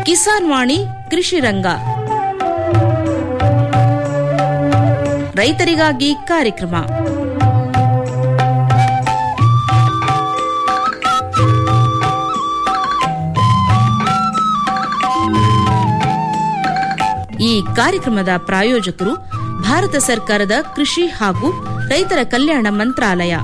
ಕಿಸಾನ್ ವಾಣಿ ಕೃಷಿ ರಂಗ ರೈತರಿಗಾಗಿ ಕಾರ್ಯಕ್ರಮ ಈ ಕಾರ್ಯಕ್ರಮದ ಪ್ರಾಯೋಜಕರು ಭಾರತ ಸರ್ಕಾರದ ಕೃಷಿ ಹಾಗೂ ರೈತರ ಕಲ್ಯಾಣ ಮಂತ್ರಾಲಯ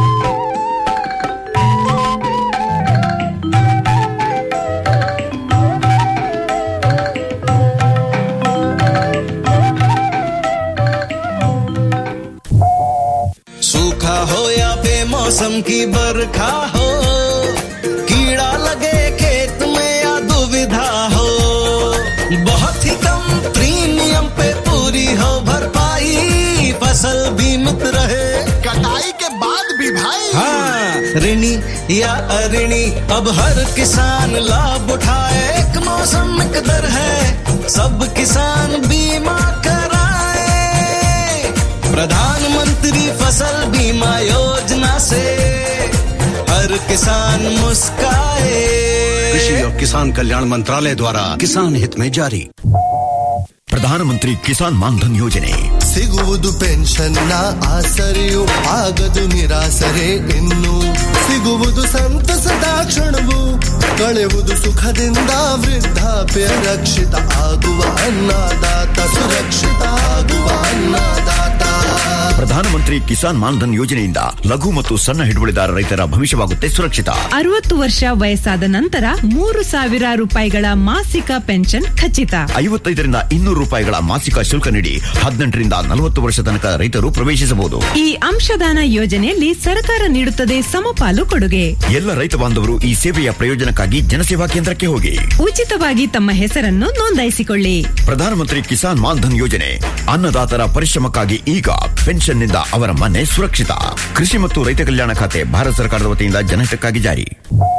सूखा हो या बेमौसम की बरखा हो कीड़ा लगे खेत में या दुविधा हो बहुत ही कम प्रीमियम पे पूरी हो भरपाई फसल बीमित रहे कटाई के बाद भी भाई हाँ ऋणी या अऋणी अब हर किसान लाभ उठाए एक मौसम एक दर है सब किसान बीमा कराए प्रधानमंत्री फसल बीमा योजना से हर किसान मुस्काए कृषि और किसान कल्याण मंत्रालय द्वारा किसान हित में जारी ಪ್ರಧಾನಮಂತ್ರಿ ಕಿಸಾನ್ ಮಾನ್ಧನ್ ಯೋಜನೆ ಸಿಗುವುದು ಪೆನ್ಷನ್ನ ಆಸರೆಯು ಆಗದು ನಿರಾಸರೆ ಇನ್ನು ಸಿಗುವುದು ಸಂತಸದ ಕ್ಷಣವು ಕಳೆಯುವುದು ಸುಖದಿಂದ ವೃದ್ಧಾಪ್ಯ ರಕ್ಷಿತ ಆಗುವ ಅನ್ನದಾತ ಸುರಕ್ಷಿತ ಆಗುವ ಅನ್ನದಾತ ಪ್ರಧಾನಮಂತ್ರಿ ಕಿಸಾನ್ ಮಾನ್ಧನ್ ಯೋಜನೆಯಿಂದ ಲಘು ಮತ್ತು ಸಣ್ಣ ಹಿಡುವಳಿದಾರ ರೈತರ ಭವಿಷ್ಯವಾಗುತ್ತೆ ಸುರಕ್ಷಿತ ಅರವತ್ತು ವರ್ಷ ವಯಸ್ಸಾದ ನಂತರ ಮೂರು ಸಾವಿರ ರೂಪಾಯಿಗಳ ಮಾಸಿಕ ಪೆನ್ಷನ್ ಖಚಿತ ಐವತ್ತೈದರಿಂದ ಇನ್ನೂರು ರೂಪಾಯಿಗಳ ಮಾಸಿಕ ಶುಲ್ಕ ನೀಡಿ ಹದಿನೆಂಟರಿಂದ ನಲವತ್ತು ವರ್ಷ ತನಕ ರೈತರು ಪ್ರವೇಶಿಸಬಹುದು ಈ ಅಂಶದಾನ ಯೋಜನೆಯಲ್ಲಿ ಸರ್ಕಾರ ನೀಡುತ್ತದೆ ಸಮಪಾಲು ಕೊಡುಗೆ ಎಲ್ಲ ರೈತ ಬಾಂಧವರು ಈ ಸೇವೆಯ ಪ್ರಯೋಜನಕ್ಕಾಗಿ ಜನಸೇವಾ ಕೇಂದ್ರಕ್ಕೆ ಹೋಗಿ ಉಚಿತವಾಗಿ ತಮ್ಮ ಹೆಸರನ್ನು ನೋಂದಾಯಿಸಿಕೊಳ್ಳಿ ಪ್ರಧಾನಮಂತ್ರಿ ಕಿಸಾನ್ ಮಾನ್ಧನ್ ಯೋಜನೆ ಅನ್ನದಾತರ ಪರಿಶ್ರಮಕ್ಕಾಗಿ ಈಗ ಪೆನ್ಷನ್ನಿಂದ ಅವರ ಮನೆ ಸುರಕ್ಷಿತ ಕೃಷಿ ಮತ್ತು ರೈತ ಕಲ್ಯಾಣ ಖಾತೆ ಭಾರತ ಸರ್ಕಾರದ ವತಿಯಿಂದ ಜನಹಿತಕ್ಕಾಗಿ ಜಾರಿ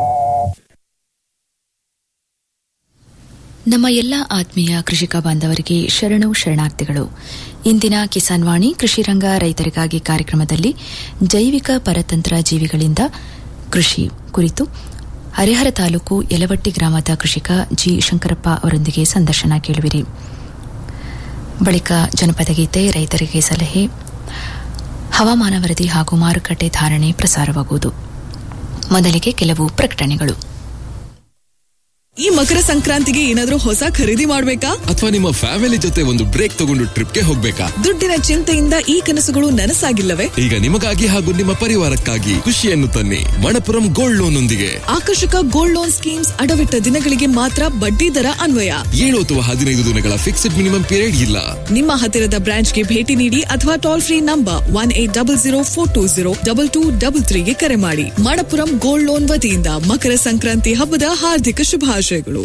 ನಮ್ಮ ಎಲ್ಲ ಆತ್ಮೀಯ ಕೃಷಿಕ ಬಾಂಧವರಿಗೆ ಶರಣು ಶರಣಾರ್ಥಿಗಳು ಇಂದಿನ ಕಿಸಾನ್ ವಾಣಿ ಕೃಷಿ ರಂಗ ರೈತರಿಗಾಗಿ ಕಾರ್ಯಕ್ರಮದಲ್ಲಿ ಜೈವಿಕ ಪರತಂತ್ರ ಜೀವಿಗಳಿಂದ ಕೃಷಿ ಕುರಿತು ಹರಿಹರ ತಾಲೂಕು ಯಲವಟ್ಟಿ ಗ್ರಾಮದ ಕೃಷಿಕ ಜಿ ಶಂಕರಪ್ಪ ಅವರೊಂದಿಗೆ ಸಂದರ್ಶನ ಕೇಳುವಿರಿ ಬಳಿಕ ಜನಪದ ಗೀತೆ ರೈತರಿಗೆ ಸಲಹೆ ಹವಾಮಾನ ವರದಿ ಹಾಗೂ ಮಾರುಕಟ್ಟೆ ಧಾರಣೆ ಪ್ರಸಾರವಾಗುವುದು ಮೊದಲಿಗೆ ಕೆಲವು ಪ್ರಕಟಣೆಗಳು ಈ ಮಕರ ಸಂಕ್ರಾಂತಿಗೆ ಏನಾದ್ರೂ ಹೊಸ ಖರೀದಿ ಮಾಡ್ಬೇಕಾ ಅಥವಾ ನಿಮ್ಮ ಫ್ಯಾಮಿಲಿ ಜೊತೆ ಒಂದು ಬ್ರೇಕ್ ತಗೊಂಡು ಟ್ರಿಪ್ಗೆ ಹೋಗ್ಬೇಕಾ ದುಡ್ಡಿನ ಚಿಂತೆಯಿಂದ ಈ ಕನಸುಗಳು ನನಸಾಗಿಲ್ಲವೇ ಈಗ ನಿಮಗಾಗಿ ಹಾಗೂ ನಿಮ್ಮ ಪರಿವಾರಕ್ಕಾಗಿ ಖುಷಿಯನ್ನು ತನ್ನಿ ಮಣಪುರಂ ಗೋಲ್ಡ್ ಲೋನ್ ಒಂದಿಗೆ ಆಕರ್ಷಕ ಗೋಲ್ಡ್ ಲೋನ್ ಸ್ಕೀಮ್ಸ್ ಅಡವಿಟ್ಟ ದಿನಗಳಿಗೆ ಮಾತ್ರ ಬಡ್ಡಿ ದರ ಅನ್ವಯ ಏಳು ಅಥವಾ ಹದಿನೈದು ದಿನಗಳ ಫಿಕ್ಸ್ಡ್ ಮಿನಿಮಮ್ ಪೀರಿಯಡ್ ಇಲ್ಲ ನಿಮ್ಮ ಹತ್ತಿರದ ಬ್ರಾಂಚ್ಗೆ ಭೇಟಿ ನೀಡಿ ಅಥವಾ toll free number one eight double zero four two zero double two double ತ್ರೀಗೆ ಕರೆ ಮಾಡಿ ಮಣಪುರಂ ಗೋಲ್ಡ್ ಲೋನ್ ವತಿಯಿಂದ ಮಕರ ಸಂಕ್ರಾಂತಿ ಹಬ್ಬದ ಹಾರ್ದಿಕ ಶುಭಾಶಯಗಳು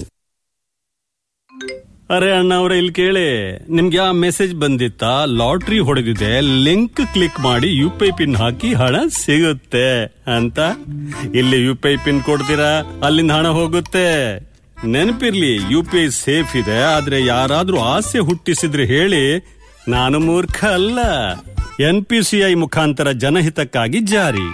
ಅರೆ ಅಣ್ಣ ಅವ್ರೆ ಇಲ್ಲಿ ಕೇಳಿ ನಿಮ್ಗೆ ಆ ಮೆಸೇಜ್ ಬಂದಿತ್ತಾ ಲಾಟ್ರಿ ಹೊಡೆದಿದೆ ಲಿಂಕ್ ಕ್ಲಿಕ್ ಮಾಡಿ ಯು ಪಿ ಐ ಪಿನ್ ಹಾಕಿ ಹಣ ಸಿಗುತ್ತೆ ಅಂತ ಇಲ್ಲಿ ಯು ಪಿ ಐ ಪಿನ್ ಕೊಡ್ತೀರಾ ಅಲ್ಲಿಂದ ಹಣ ಹೋಗುತ್ತೆ ನೆನಪಿರ್ಲಿ ಯು ಪಿ ಐ ಸೇಫ್ ಇದೆ ಆದ್ರೆ ಯಾರಾದ್ರೂ ಆಸೆ ಹುಟ್ಟಿಸಿದ್ರೆ ಹೇಳಿ ನಾನು ಮೂರ್ಖ ಅಲ್ಲ ಎನ್ ಪಿ ಸಿ ಐ ಮುಖಾಂತರ ಜನಹಿತಕ್ಕಾಗಿ ಜಾರಿ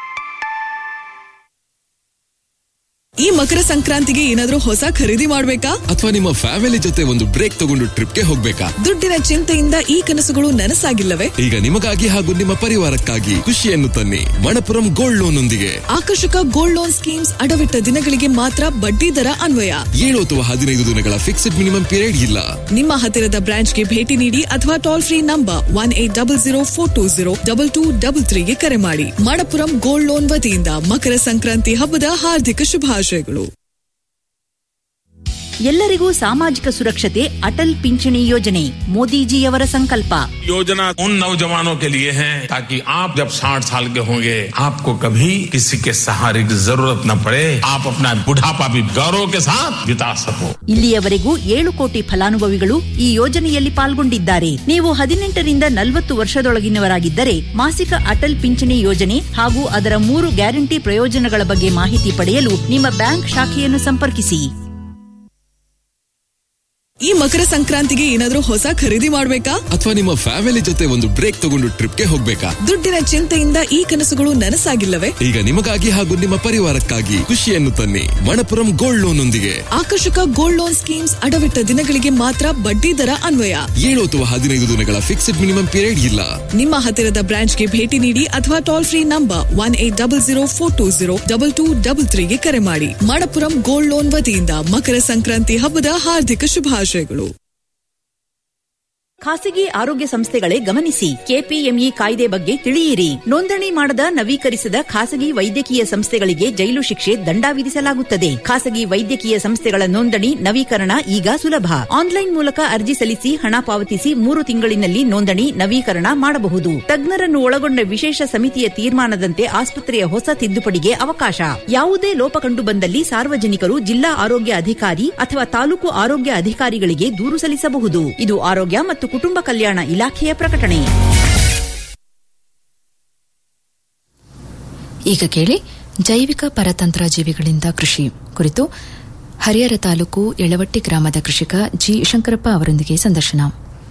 ಈ ಮಕರ ಸಂಕ್ರಾಂತಿಗೆ ಏನಾದ್ರೂ ಹೊಸ ಖರೀದಿ ಮಾಡ್ಬೇಕಾ ಅಥವಾ ನಿಮ್ಮ ಫ್ಯಾಮಿಲಿ ಜೊತೆ ಒಂದು ಬ್ರೇಕ್ ತಗೊಂಡು ಟ್ರಿಪ್ಗೆ ಹೋಗ್ಬೇಕಾ ದುಡ್ಡಿನ ಚಿಂತೆಯಿಂದ ಈ ಕನಸುಗಳು ನನಸಾಗಿಲ್ಲವೇ ಈಗ ನಿಮಗಾಗಿ ಹಾಗೂ ನಿಮ್ಮ ಪರಿವಾರಕ್ಕಾಗಿ ಖುಷಿಯನ್ನು ತನ್ನಿ ಮಣಪುರಂ ಗೋಲ್ಡ್ ಲೋನ್ ಒಂದಿಗೆ ಆಕರ್ಷಕ ಗೋಲ್ಡ್ ಲೋನ್ ಸ್ಕೀಮ್ಸ್ ಅಡವಿಟ್ಟ ದಿನಗಳಿಗೆ ಮಾತ್ರ ಬಡ್ಡಿ ದರ ಅನ್ವಯ ಏಳು ಅಥವಾ ಹದಿನೈದು ದಿನಗಳ ಫಿಕ್ಸ್ಡ್ ಮಿನಿಮಮ್ ಪೀರಿಯಡ್ ಇಲ್ಲ ನಿಮ್ಮ ಹತ್ತಿರದ ಬ್ರಾಂಚ್ಗೆ ಭೇಟಿ ನೀಡಿ ಅಥವಾ toll free number one eight double zero four two zero double two double ತ್ರೀಗೆ ಕರೆ ಮಾಡಿ ಮಣಪುರಂ ಗೋಲ್ಡ್ ಲೋನ್ ವತಿಯಿಂದ ಮಕರ ಸಂಕ್ರಾಂತಿ ಹಬ್ಬದ ಹಾರ್ದಿಕ ಶುಭಾಶಯಗಳು ಎಲ್ಲರಿಗೂ ಸಾಮಾಜಿಕ ಸುರಕ್ಷತೆ ಅಟಲ್ ಪಿಂಚಣಿ ಯೋಜನೆ ಮೋದಿಜಿಯವರ ಸಂಕಲ್ಪ योजना उन नौजवानों के लिए है ताकि आप जब 60 साल के होंगे आपको कभी किसी के सहारे की जरूरत न पड़े आप अपना बुढ़ापा भी गौरव के साथ बिता सको ಇಲ್ಲಿಯವರೆಗೂ ಏಳು ಕೋಟಿ ಫಲಾನುಭವಿಗಳು ಈ ಯೋಜನೆಯಲ್ಲಿ ಪಾಲ್ಗೊಂಡಿದ್ದಾರೆ ನೀವು ಹದಿನೆಂಟರಿಂದ ನಲವತ್ತು ವರ್ಷದೊಳಗಿನವರಾಗಿದ್ದರೆ ಮಾಸಿಕ ಅಟಲ್ ಪಿಂಚಣಿ ಯೋಜನೆ ಹಾಗೂ ಅದರ ಮೂರು ಗ್ಯಾರಂಟಿ ಪ್ರಯೋಜನಗಳ ಬಗ್ಗೆ ಮಾಹಿತಿ ಪಡೆಯಲು ನಿಮ್ಮ ಬ್ಯಾಂಕ್ ಶಾಖೆಯನ್ನು ಸಂಪರ್ಕಿಸಿ ಈ ಮಕರ ಸಂಕ್ರಾಂತಿಗೆ ಏನಾದ್ರೂ ಹೊಸ ಖರೀದಿ ಮಾಡ್ಬೇಕಾ ಅಥವಾ ನಿಮ್ಮ ಫ್ಯಾಮಿಲಿ ಜೊತೆ ಒಂದು ಬ್ರೇಕ್ ತಗೊಂಡು ಟ್ರಿಪ್ಗೆ ಹೋಗ್ಬೇಕಾ ದುಡ್ಡಿನ ಚಿಂತೆಯಿಂದ ಈ ಕನಸುಗಳು ನನಸಾಗಿಲ್ಲವೇ ಈಗ ನಿಮಗಾಗಿ ಹಾಗೂ ನಿಮ್ಮ ಪರಿವಾರಕ್ಕಾಗಿ ಖುಷಿಯನ್ನು ತನ್ನಿ ಮಣಪುರಂ ಗೋಲ್ಡ್ ಲೋನ್ ಒಂದಿಗೆ ಆಕರ್ಷಕ ಗೋಲ್ಡ್ ಲೋನ್ ಸ್ಕೀಮ್ಸ್ ಅಡವಿಟ್ಟ ದಿನಗಳಿಗೆ ಮಾತ್ರ ಬಡ್ಡಿ ದರ ಅನ್ವಯ ಏಳು ಅಥವಾ ಹದಿನೈದು ದಿನಗಳ ಫಿಕ್ಸ್ಡ್ ಮಿನಿಮಮ್ ಪೀರಿಯಡ್ ಇಲ್ಲ ನಿಮ್ಮ ಹತ್ತಿರದ ಬ್ರಾಂಚ್ಗೆ ಭೇಟಿ ನೀಡಿ ಅಥವಾ toll free number one eight double zero four two zero double two double ತ್ರೀಗೆ ಕರೆ ಮಾಡಿ ಮಣಪುರಂ ಗೋಲ್ಡ್ ಲೋನ್ ವತಿಯಿಂದ ಮಕರ ಸಂಕ್ರಾಂತಿ ಹಬ್ಬದ ಹಾರ್ದಿಕ ಶುಭಾಶಯಗಳು ಖಾಸಗಿ ಆರೋಗ್ಯ ಸಂಸ್ಥೆಗಳೇ ಗಮನಿಸಿ ಕೆಪಿಎಂಇ ಕಾಯ್ದೆ ಬಗ್ಗೆ ತಿಳಿಯಿರಿ ನೋಂದಣಿ ಮಾಡದ ನವೀಕರಿಸದ ಖಾಸಗಿ ವೈದ್ಯಕೀಯ ಸಂಸ್ಥೆಗಳಿಗೆ ಜೈಲು ಶಿಕ್ಷೆ ದಂಡ ವಿಧಿಸಲಾಗುತ್ತದೆ ಖಾಸಗಿ ವೈದ್ಯಕೀಯ ಸಂಸ್ಥೆಗಳ ನೋಂದಣಿ ನವೀಕರಣ ಈಗ ಸುಲಭ ಆನ್ಲೈನ್ ಮೂಲಕ ಅರ್ಜಿ ಸಲ್ಲಿಸಿ ಹಣ ಪಾವತಿಸಿ ಮೂರು ತಿಂಗಳಿನಲ್ಲಿ ನೋಂದಣಿ ನವೀಕರಣ ಮಾಡಬಹುದು ತಜ್ಞರನ್ನು ಒಳಗೊಂಡ ವಿಶೇಷ ಸಮಿತಿಯ ತೀರ್ಮಾನದಂತೆ ಆಸ್ಪತ್ರೆಯ ಹೊಸ ತಿದ್ದುಪಡಿಗೆ ಅವಕಾಶ ಯಾವುದೇ ಲೋಪ ಕಂಡು ಬಂದಲ್ಲಿ ಸಾರ್ವಜನಿಕರು ಜಿಲ್ಲಾ ಆರೋಗ್ಯ ಅಧಿಕಾರಿ ಅಥವಾ ತಾಲೂಕು ಆರೋಗ್ಯ ಅಧಿಕಾರಿಗಳಿಗೆ ದೂರು ಸಲ್ಲಿಸಬಹುದು ಇದು ಆರೋಗ್ಯ ಮತ್ತು ಕುಟುಂಬ ಕಲ್ಯಾಣ ಇಲಾಖೆಯ ಪ್ರಕಟಣೆ ಈಗ ಕೇಳಿ ಜೈವಿಕ ಪರತಂತ್ರ ಜೀವಿಗಳಿಂದ ಕೃಷಿ ಕುರಿತು ಹರಿಹರ ತಾಲೂಕು ಯಳವಟ್ಟಿ ಗ್ರಾಮದ ಕೃಷಿಕ ಜಿ ಶಂಕರಪ್ಪ ಅವರೊಂದಿಗೆ ಸಂದರ್ಶನ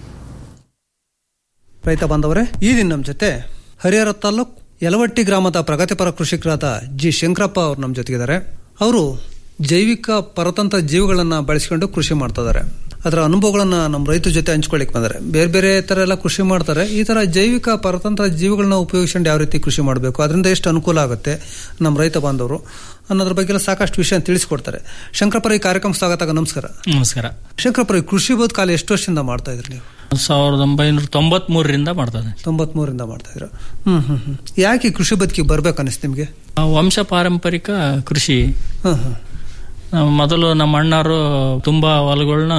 ರೈತ ಬಾಂಧವರೇ ಈ ದಿನ ನಮ್ಮ ಜೊತೆ ಹರಿಹರ ತಾಲೂಕ್ ಯಲವಟ್ಟಿ ಗ್ರಾಮದ ಪ್ರಗತಿಪರ ಕೃಷಿಕರಾದ ಜಿ ಶಂಕರಪ್ಪ ಅವರು ನಮ್ಮ ಜೊತೆಗಿದ್ದಾರೆ ಅವರು ಜೈವಿಕ ಪರತಂತ್ರ ಜೀವಿಗಳನ್ನ ಬಳಸಿಕೊಂಡು ಕೃಷಿ ಮಾಡ್ತಾ ಇದ್ದಾರೆ ಅದರ ಅನುಭವಗಳನ್ನ ನಮ್ಮ ರೈತರ ಜೊತೆ ಹಂಚ್ಕೊಳ್ಳಿಕ್ ಬಂದರೆ ಬೇರೆ ಬೇರೆ ತರ ಎಲ್ಲ ಕೃಷಿ ಮಾಡ್ತಾರೆ ಈ ತರ ಜೈವಿಕ ಪರತಂತ್ರ ಜೀವಿಗಳನ್ನ ಉಪಯೋಗಿಸ್ಕೊಂಡು ಯಾವ ರೀತಿ ಕೃಷಿ ಮಾಡಬೇಕು ಅದರಿಂದ ಎಷ್ಟು ಅನುಕೂಲ ಆಗುತ್ತೆ ನಮ್ಮ ರೈತ ಬಾಂಧವರು ಅನ್ನೋದ್ರ ಬಗ್ಗೆ ಎಲ್ಲ ಸಾಕಷ್ಟು ವಿಷಯ ತಿಳಿಸ್ಕೊಡ್ತಾರೆ ಶಂಕರಪುರ ಈ ಕಾರ್ಯಕ್ರಮ ಸ್ವಾಗತ ನಮಸ್ಕಾರ ನಮಸ್ಕಾರ ಶಂಕರಪುರ ಈ ಕೃಷಿ ಬದುಕಾಲ ಎಷ್ಟು ವರ್ಷದಿಂದ ಮಾಡ್ತಾ ಇದ್ರಿ ನೀವು ಸಾವಿರದ ಒಂಬೈನೂರ ತೊಂಬತ್ ಮೂರರಿಂದ ಮಾಡ್ತದೆ ತೊಂಬತ್ಮೂರಿಂದ ಮಾಡ್ತಾ ಇದ್ರ ಹ್ಮ್ ಹ್ಮ್ ಹ್ಮ್ ಯಾಕೆ ಈ ಕೃಷಿ ಬದುಕಿಗೆ ಬರ್ಬೇಕು ಅನಿಸ್ತು ನಿಮ್ಗೆ ವಂಶ ಪಾರಂಪರಿಕ ಕೃಷಿ ಹ್ಮ್ ಹ್ಮ್ ನಾವು ಮೊದಲು ನಮ್ಮ ಅಣ್ಣವರು ತುಂಬಾ ಹೊಲಗಳನ್ನ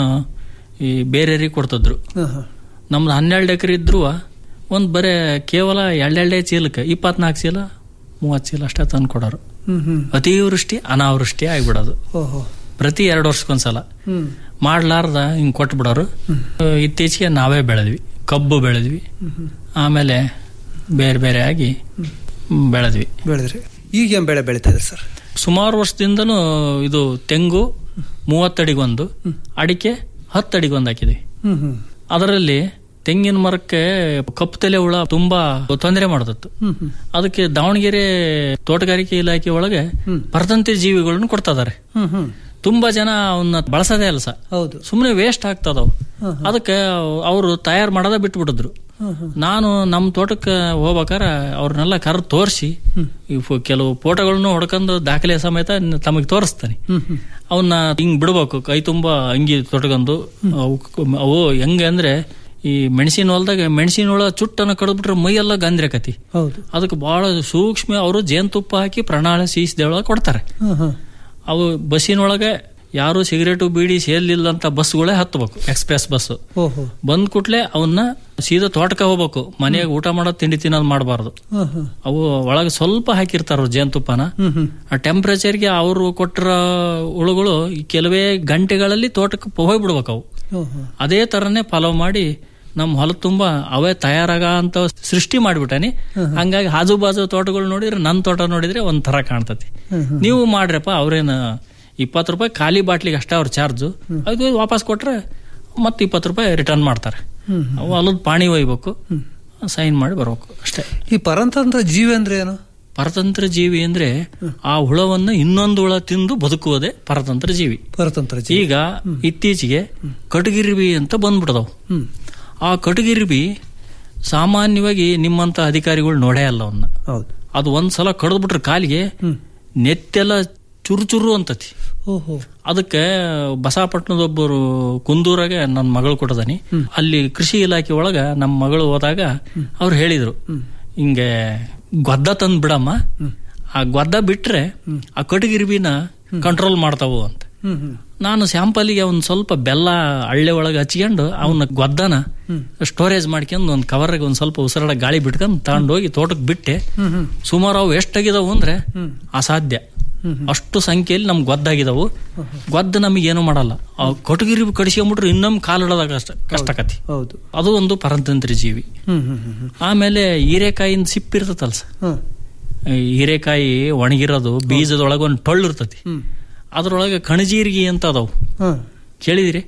ಈ ಬೇರೆಯವ್ರಿಗೆ ಕೊಡ್ತಿದ್ರು ಹ್ಮ್ ಹ್ಮ್ ನಮ್ದು ಹನ್ನೆರಡು ಎಕರೆ ಇದ್ರು ಒಂದು ಬರೇ ಕೇವಲ ಎರಡೆರಡೇ ಚೀಲಕ್ಕೆ ಇಪ್ಪತ್ನಾಲ್ಕು ಚೀಲ ಮೂವತ್ತು ಚೀಲ ಅಷ್ಟೇ ತಂದು ಕೊಡೋರು ಹ್ಮ್ ಹ್ಮ್ ಅತಿವೃಷ್ಟಿ ಅನಾವೃಷ್ಟಿ ಆಗ್ಬಿಡೋದು ಓಹೋ ಪ್ರತಿ ಎರಡು ವರ್ಷಕ್ಕೊಂದ್ಸಲ ಹ್ಮ್ ಮಾಡ್ಲಾರ್ದ ಹಿಂಗ್ ಕೊಟ್ಬಿಡೋರು ಇತ್ತೀಚೆಗೆ ನಾವೇ ಬೆಳೆದ್ವಿ ಕಬ್ಬು ಬೆಳೆದ್ವಿ ಆಮೇಲೆ ಬೇರೆ ಬೇರೆ ಆಗಿ ಬೆಳೆದ್ವಿ ಬೆಳೆದ್ರಿ ಈಗ ಏನ್ ಬೆಳೆ ಬೆಳೀತಾ ಇದ್ರಿ ಸರ್ ಸುಮಾರು ವರ್ಷದಿಂದನೂ ಇದು ತೆಂಗು ಮೂವತ್ತಡಿಗೊಂದು ಅಡಿಕೆ ಹತ್ತಡಿಗೊಂದು ಹಾಕಿದ್ವಿ ಹ್ಮ್ ಹ್ಮ್ ಅದರಲ್ಲಿ ತೆಂಗಿನ ಮರಕ್ಕೆ ಕಪ್ಪು ತಲೆ ಹುಳ ತುಂಬಾ ತೊಂದರೆ ಮಾಡ್ತಿತ್ತು ಹ್ಮ್ ಹ್ಮ್ ಅದಕ್ಕೆ ದಾವಣಗೆರೆ ತೋಟಗಾರಿಕೆ ಇಲಾಖೆ ಒಳಗೆ ಪರತಂತ್ರ ಜೀವಿಗಳನ್ನು ಕೊಡ್ತಾ ಇದಾರೆ ಹ್ಮ್ ಹ್ಮ್ ತುಂಬಾ ಜನ ಅವನ್ನ ಬಳಸದೇ ಅಲ್ಲ ಸರ್ ಹೌದು ಸುಮ್ಮನೆ ವೇಸ್ಟ್ ಆಗ್ತದವು ಹ್ಮ್ ಹ್ಮ್. ಅದಕ್ಕೆ ಅವರು ತಯಾರು ಮಾಡೋದ ಬಿಟ್ಬಿಟ್ಟಿದ್ರು ಹ್ಮ್ ಹ್ಮ್. ನಾನು ನಮ್ಮ ತೋಟಕ್ಕೆ ಹೋಗ್ಬೇಕಾರೆ ಅವ್ರನ್ನೆಲ್ಲ ಕರೆದು ತೋರಿಸಿ ಕೆಲವು ಫೋಟೋಗಳನ್ನು ಹೊಡ್ಕೊಂಡು ದಾಖಲೆ ಸಮೇತ ತಮಗೆ ತೋರಿಸ್ತಾನೆ ಹ್ಮ್ ಹ್ಮ್ ಅವನ್ನ ಹಿಂಗ್ ಬಿಡ್ಬೇಕು ಕೈ ತುಂಬಾ ಅಂಗಿ ತೊಟ್ಕೊಂಡು ಅವು- ಅವು ಹೆಂಗೆ ಅಂದ್ರೆ ಈ ಮೆಣಸಿನ ಹೊಲದಾಗ ಮೆಣಸಿನ ಹುಳ ಚುಟ್ಟನ ಕಡಿದ್ಬಿಟ್ರೆ ಮೈಯೆಲ್ಲ ಗಂದ್ರಕತಿ ಹೌದು ಅದಕ್ಕೆ ಬಹಳ ಸೂಕ್ಷ್ಮ ಅವರು ಜೇನುತುಪ್ಪ ಹಾಕಿ ಪ್ರಣಾಳ ಸೀಸಿದೊಳಗೆ ಕೊಡ್ತಾರೆ ಹ್ಮ್ ಹ್ಮ್ ಅವು ಬಸ್ಸಿನೊಳಗೆ ಯಾರು ಸಿಗರೇಟು ಬೀಡಿ ಸೇರ್ಲಿಲ್ಲ ಅಂತ ಬಸ್ಗಳೇ ಹತ್ತಬೇಕು ಎಕ್ಸ್ಪ್ರೆಸ್ ಬಸ್ ಓಹೋ ಬಂದ್ ಕೂಡ್ಲೆ ಅವನ್ನ ಸೀದಾ ತೋಟಕ್ಕೆ ಹೋಗ್ಬೇಕು ಮನೆಯಾಗ ಊಟ ಮಾಡೋದು ತಿಂಡಿ ತಿನ್ನೋದು ಮಾಡಬಾರ್ದು ಹ್ಮ್ ಹ್ಮ್ ಅವು ಒಳಗೆ ಸ್ವಲ್ಪ ಹಾಕಿರ್ತಾರ ಅವ್ರು ಜೇನುತುಪ್ಪನ ಹ್ಮ್ ಹ್ಮ್ ಆ ಟೆಂಪರೇಚರ್ಗೆ ಅವರು ಕೊಟ್ಟಿರೋ ಹುಳುಗಳು ಈ ಕೆಲವೇ ಗಂಟೆಗಳಲ್ಲಿ ತೋಟಕ್ಕೆ ಹೋಗ್ಬಿಡ್ಬೇಕು ಅವು ಓಹೋ ಅದೇ ತರನೇ ಫಾಲೋ ಮಾಡಿ ನಮ್ಮ ಹೊಲ ತುಂಬಾ ಅವೇ ತಯಾರಾಗ ಅಂತ ಸೃಷ್ಟಿ ಮಾಡ್ಬಿಟ್ಟಾನಿ ಹಂಗಾಗಿ ಆಜು ಬಾಜು ತೋಟಗಳು ನೋಡಿದ್ರೆ ನನ್ನ ತೋಟ ನೋಡಿದ್ರೆ ಒಂದ್ ತರ ಕಾಣ್ತತಿ ಹ್ಮ್ ಹ್ಮ್. ನೀವು ಮಾಡ್ರಪ್ಪ ಅವ್ರೇನ ಇಪ್ಪತ್ತು ರೂಪಾಯಿ ಖಾಲಿ ಬಾಟ್ಲಿಗೆ ಅಷ್ಟೇ ಅವ್ರ ಚಾರ್ಜು ಅದು ವಾಪಸ್ ಕೊಟ್ರೆ ಮತ್ತೆ ಇಪ್ಪತ್ತು ರೂಪಾಯಿ ರಿಟರ್ನ್ ಮಾಡ್ತಾರೆ ಹ್ಮ್ ಹ್ಮ್. ಅವು ಅಲ್ಲದ ಪಾಣಿ ಒಯ್ಬೇಕು ಸೈನ್ ಮಾಡಿ ಬರ್ಬೇಕು ಅಷ್ಟೇ ಈ ಪರಂತಂತ್ರ ಜೀವಿ ಅಂದ್ರೆ ಏನು ಪರತಂತ್ರ ಜೀವಿ ಅಂದ್ರೆ ಆ ಹುಳವನ್ನು ಇನ್ನೊಂದು ಹುಳ ತಿಂದು ಬದುಕುವುದೇ ಪರತಂತ್ರ ಜೀವಿ ಪರತಂತ್ರ ಜೀವಿ ಈಗ ಇತ್ತೀಚೆಗೆ ಕಟಗಿರ್ಬಿ ಅಂತ ಬಂದ್ಬಿಡದವು ಹ್ಮ್ ಆ ಕಟಗಿರ್ಬಿ ಸಾಮಾನ್ಯವಾಗಿ ನಿಮ್ಮಂತ ಅಧಿಕಾರಿಗಳು ನೋಡೇ ಅಲ್ಲ ಅವನ್ನ ಹೌದು ಅದು ಒಂದ್ಸಲ ಕಡ್ದ್ಬಿಟ್ರೆ ಕಾಲಿಗೆ ನೆತ್ತೆಲ್ಲ ಚುರು ಚುರು ಅಂತತಿ ಓಹೋ ಅದಕ್ಕೆ ಬಸಾಪಟ್ಟಣದೊಬ್ಬರು ಕುಂದೂರಾಗೆ ನನ್ನ ಮಗಳು ಕೊಟ್ಟದಾನಿ ಅಲ್ಲಿ ಕೃಷಿ ಇಲಾಖೆ ಒಳಗ ನಮ್ಮ ಮಗಳು ಹೋದಾಗ ಅವ್ರು ಹೇಳಿದ್ರು ಹಿಂಗೆ ಗೊದ್ದ ತಂದ್ ಬಿಡಮ್ಮ ಆ ಗೊದ್ದ ಬಿಟ್ರೆ ಆ ಕಟಗಿರ್ಬಿನ ಕಂಟ್ರೋಲ್ ಮಾಡ್ತಾವು ಅಂತ ಹ್ಮ್ ಹ್ಮ್ ನಾನು ಸ್ಯಾಂಪಲ್ಗೆ ಒಂದ್ ಸ್ವಲ್ಪ ಬೆಲ್ಲ ಹಳ್ಳೆ ಒಳಗೆ ಹಚ್ಕೊಂಡು ಅವನ ಗೊದ್ದನ ಸ್ಟೋರೇಜ್ ಮಾಡ್ಕೊಂಡು ಒಂದು ಕವರ್ಗೆ ಒಂದ್ ಸ್ವಲ್ಪ ಉಸಿರಾಡ ಗಾಳಿ ಬಿಟ್ಕೊಂಡು ತಗೊಂಡೋಗಿ ತೋಟಕ್ಕೆ ಬಿಟ್ಟೆ ಹ್ಮ್ ಹ್ಮ್ ಸುಮಾರು ಅವು ಎಷ್ಟಾಗಿದಾವು ಅಂದ್ರೆ ಅಸಾಧ್ಯ ಅಷ್ಟು ಸಂಖ್ಯೆಯಲ್ಲಿ ನಮ್ಗೆ ಗೊದ್ದಾಗಿದಾವು ಗೊದ್ದ ನಮಗೆ ಏನು ಮಾಡಲ್ಲ ಆ ಕೊಟಗಿರಿ ಕಡಿಸ್ಕೊಂಡ್ಬಿಟ್ರೆ ಇನ್ನೊಮ್ಮೆ ಕಾಲಿಡೋದಾಗ ಕಷ್ಟ ಕಷ್ಟಕತಿ ಹೌದು ಅದು ಒಂದು ಪರಂತಂತ್ರ ಜೀವಿ ಹ್ಮ್ ಹ್ಮ್ ಹ್ಮ್ ಹ್ಮ್ ಆಮೇಲೆ ಹೀರೆಕಾಯಿನ ಸಿಪ್ಪಿರ್ತತಲ್ಲ ಸರ್ ಹ್ಮ್ ಈ ಹೀರೆಕಾಯಿ ಒಣಗಿರೋದು ಬೀಜದೊಳಗೆ ಒಂದು ಟೊಳ್ಳು ಇರ್ತತಿ ಹ್ಮ್ ಅದ್ರೊಳಗೆ ಕಣಜೀರಿಗೆ ಅಂತ ಅದಾವು ಹ್ಮ್ ಕೇಳಿದಿರಿ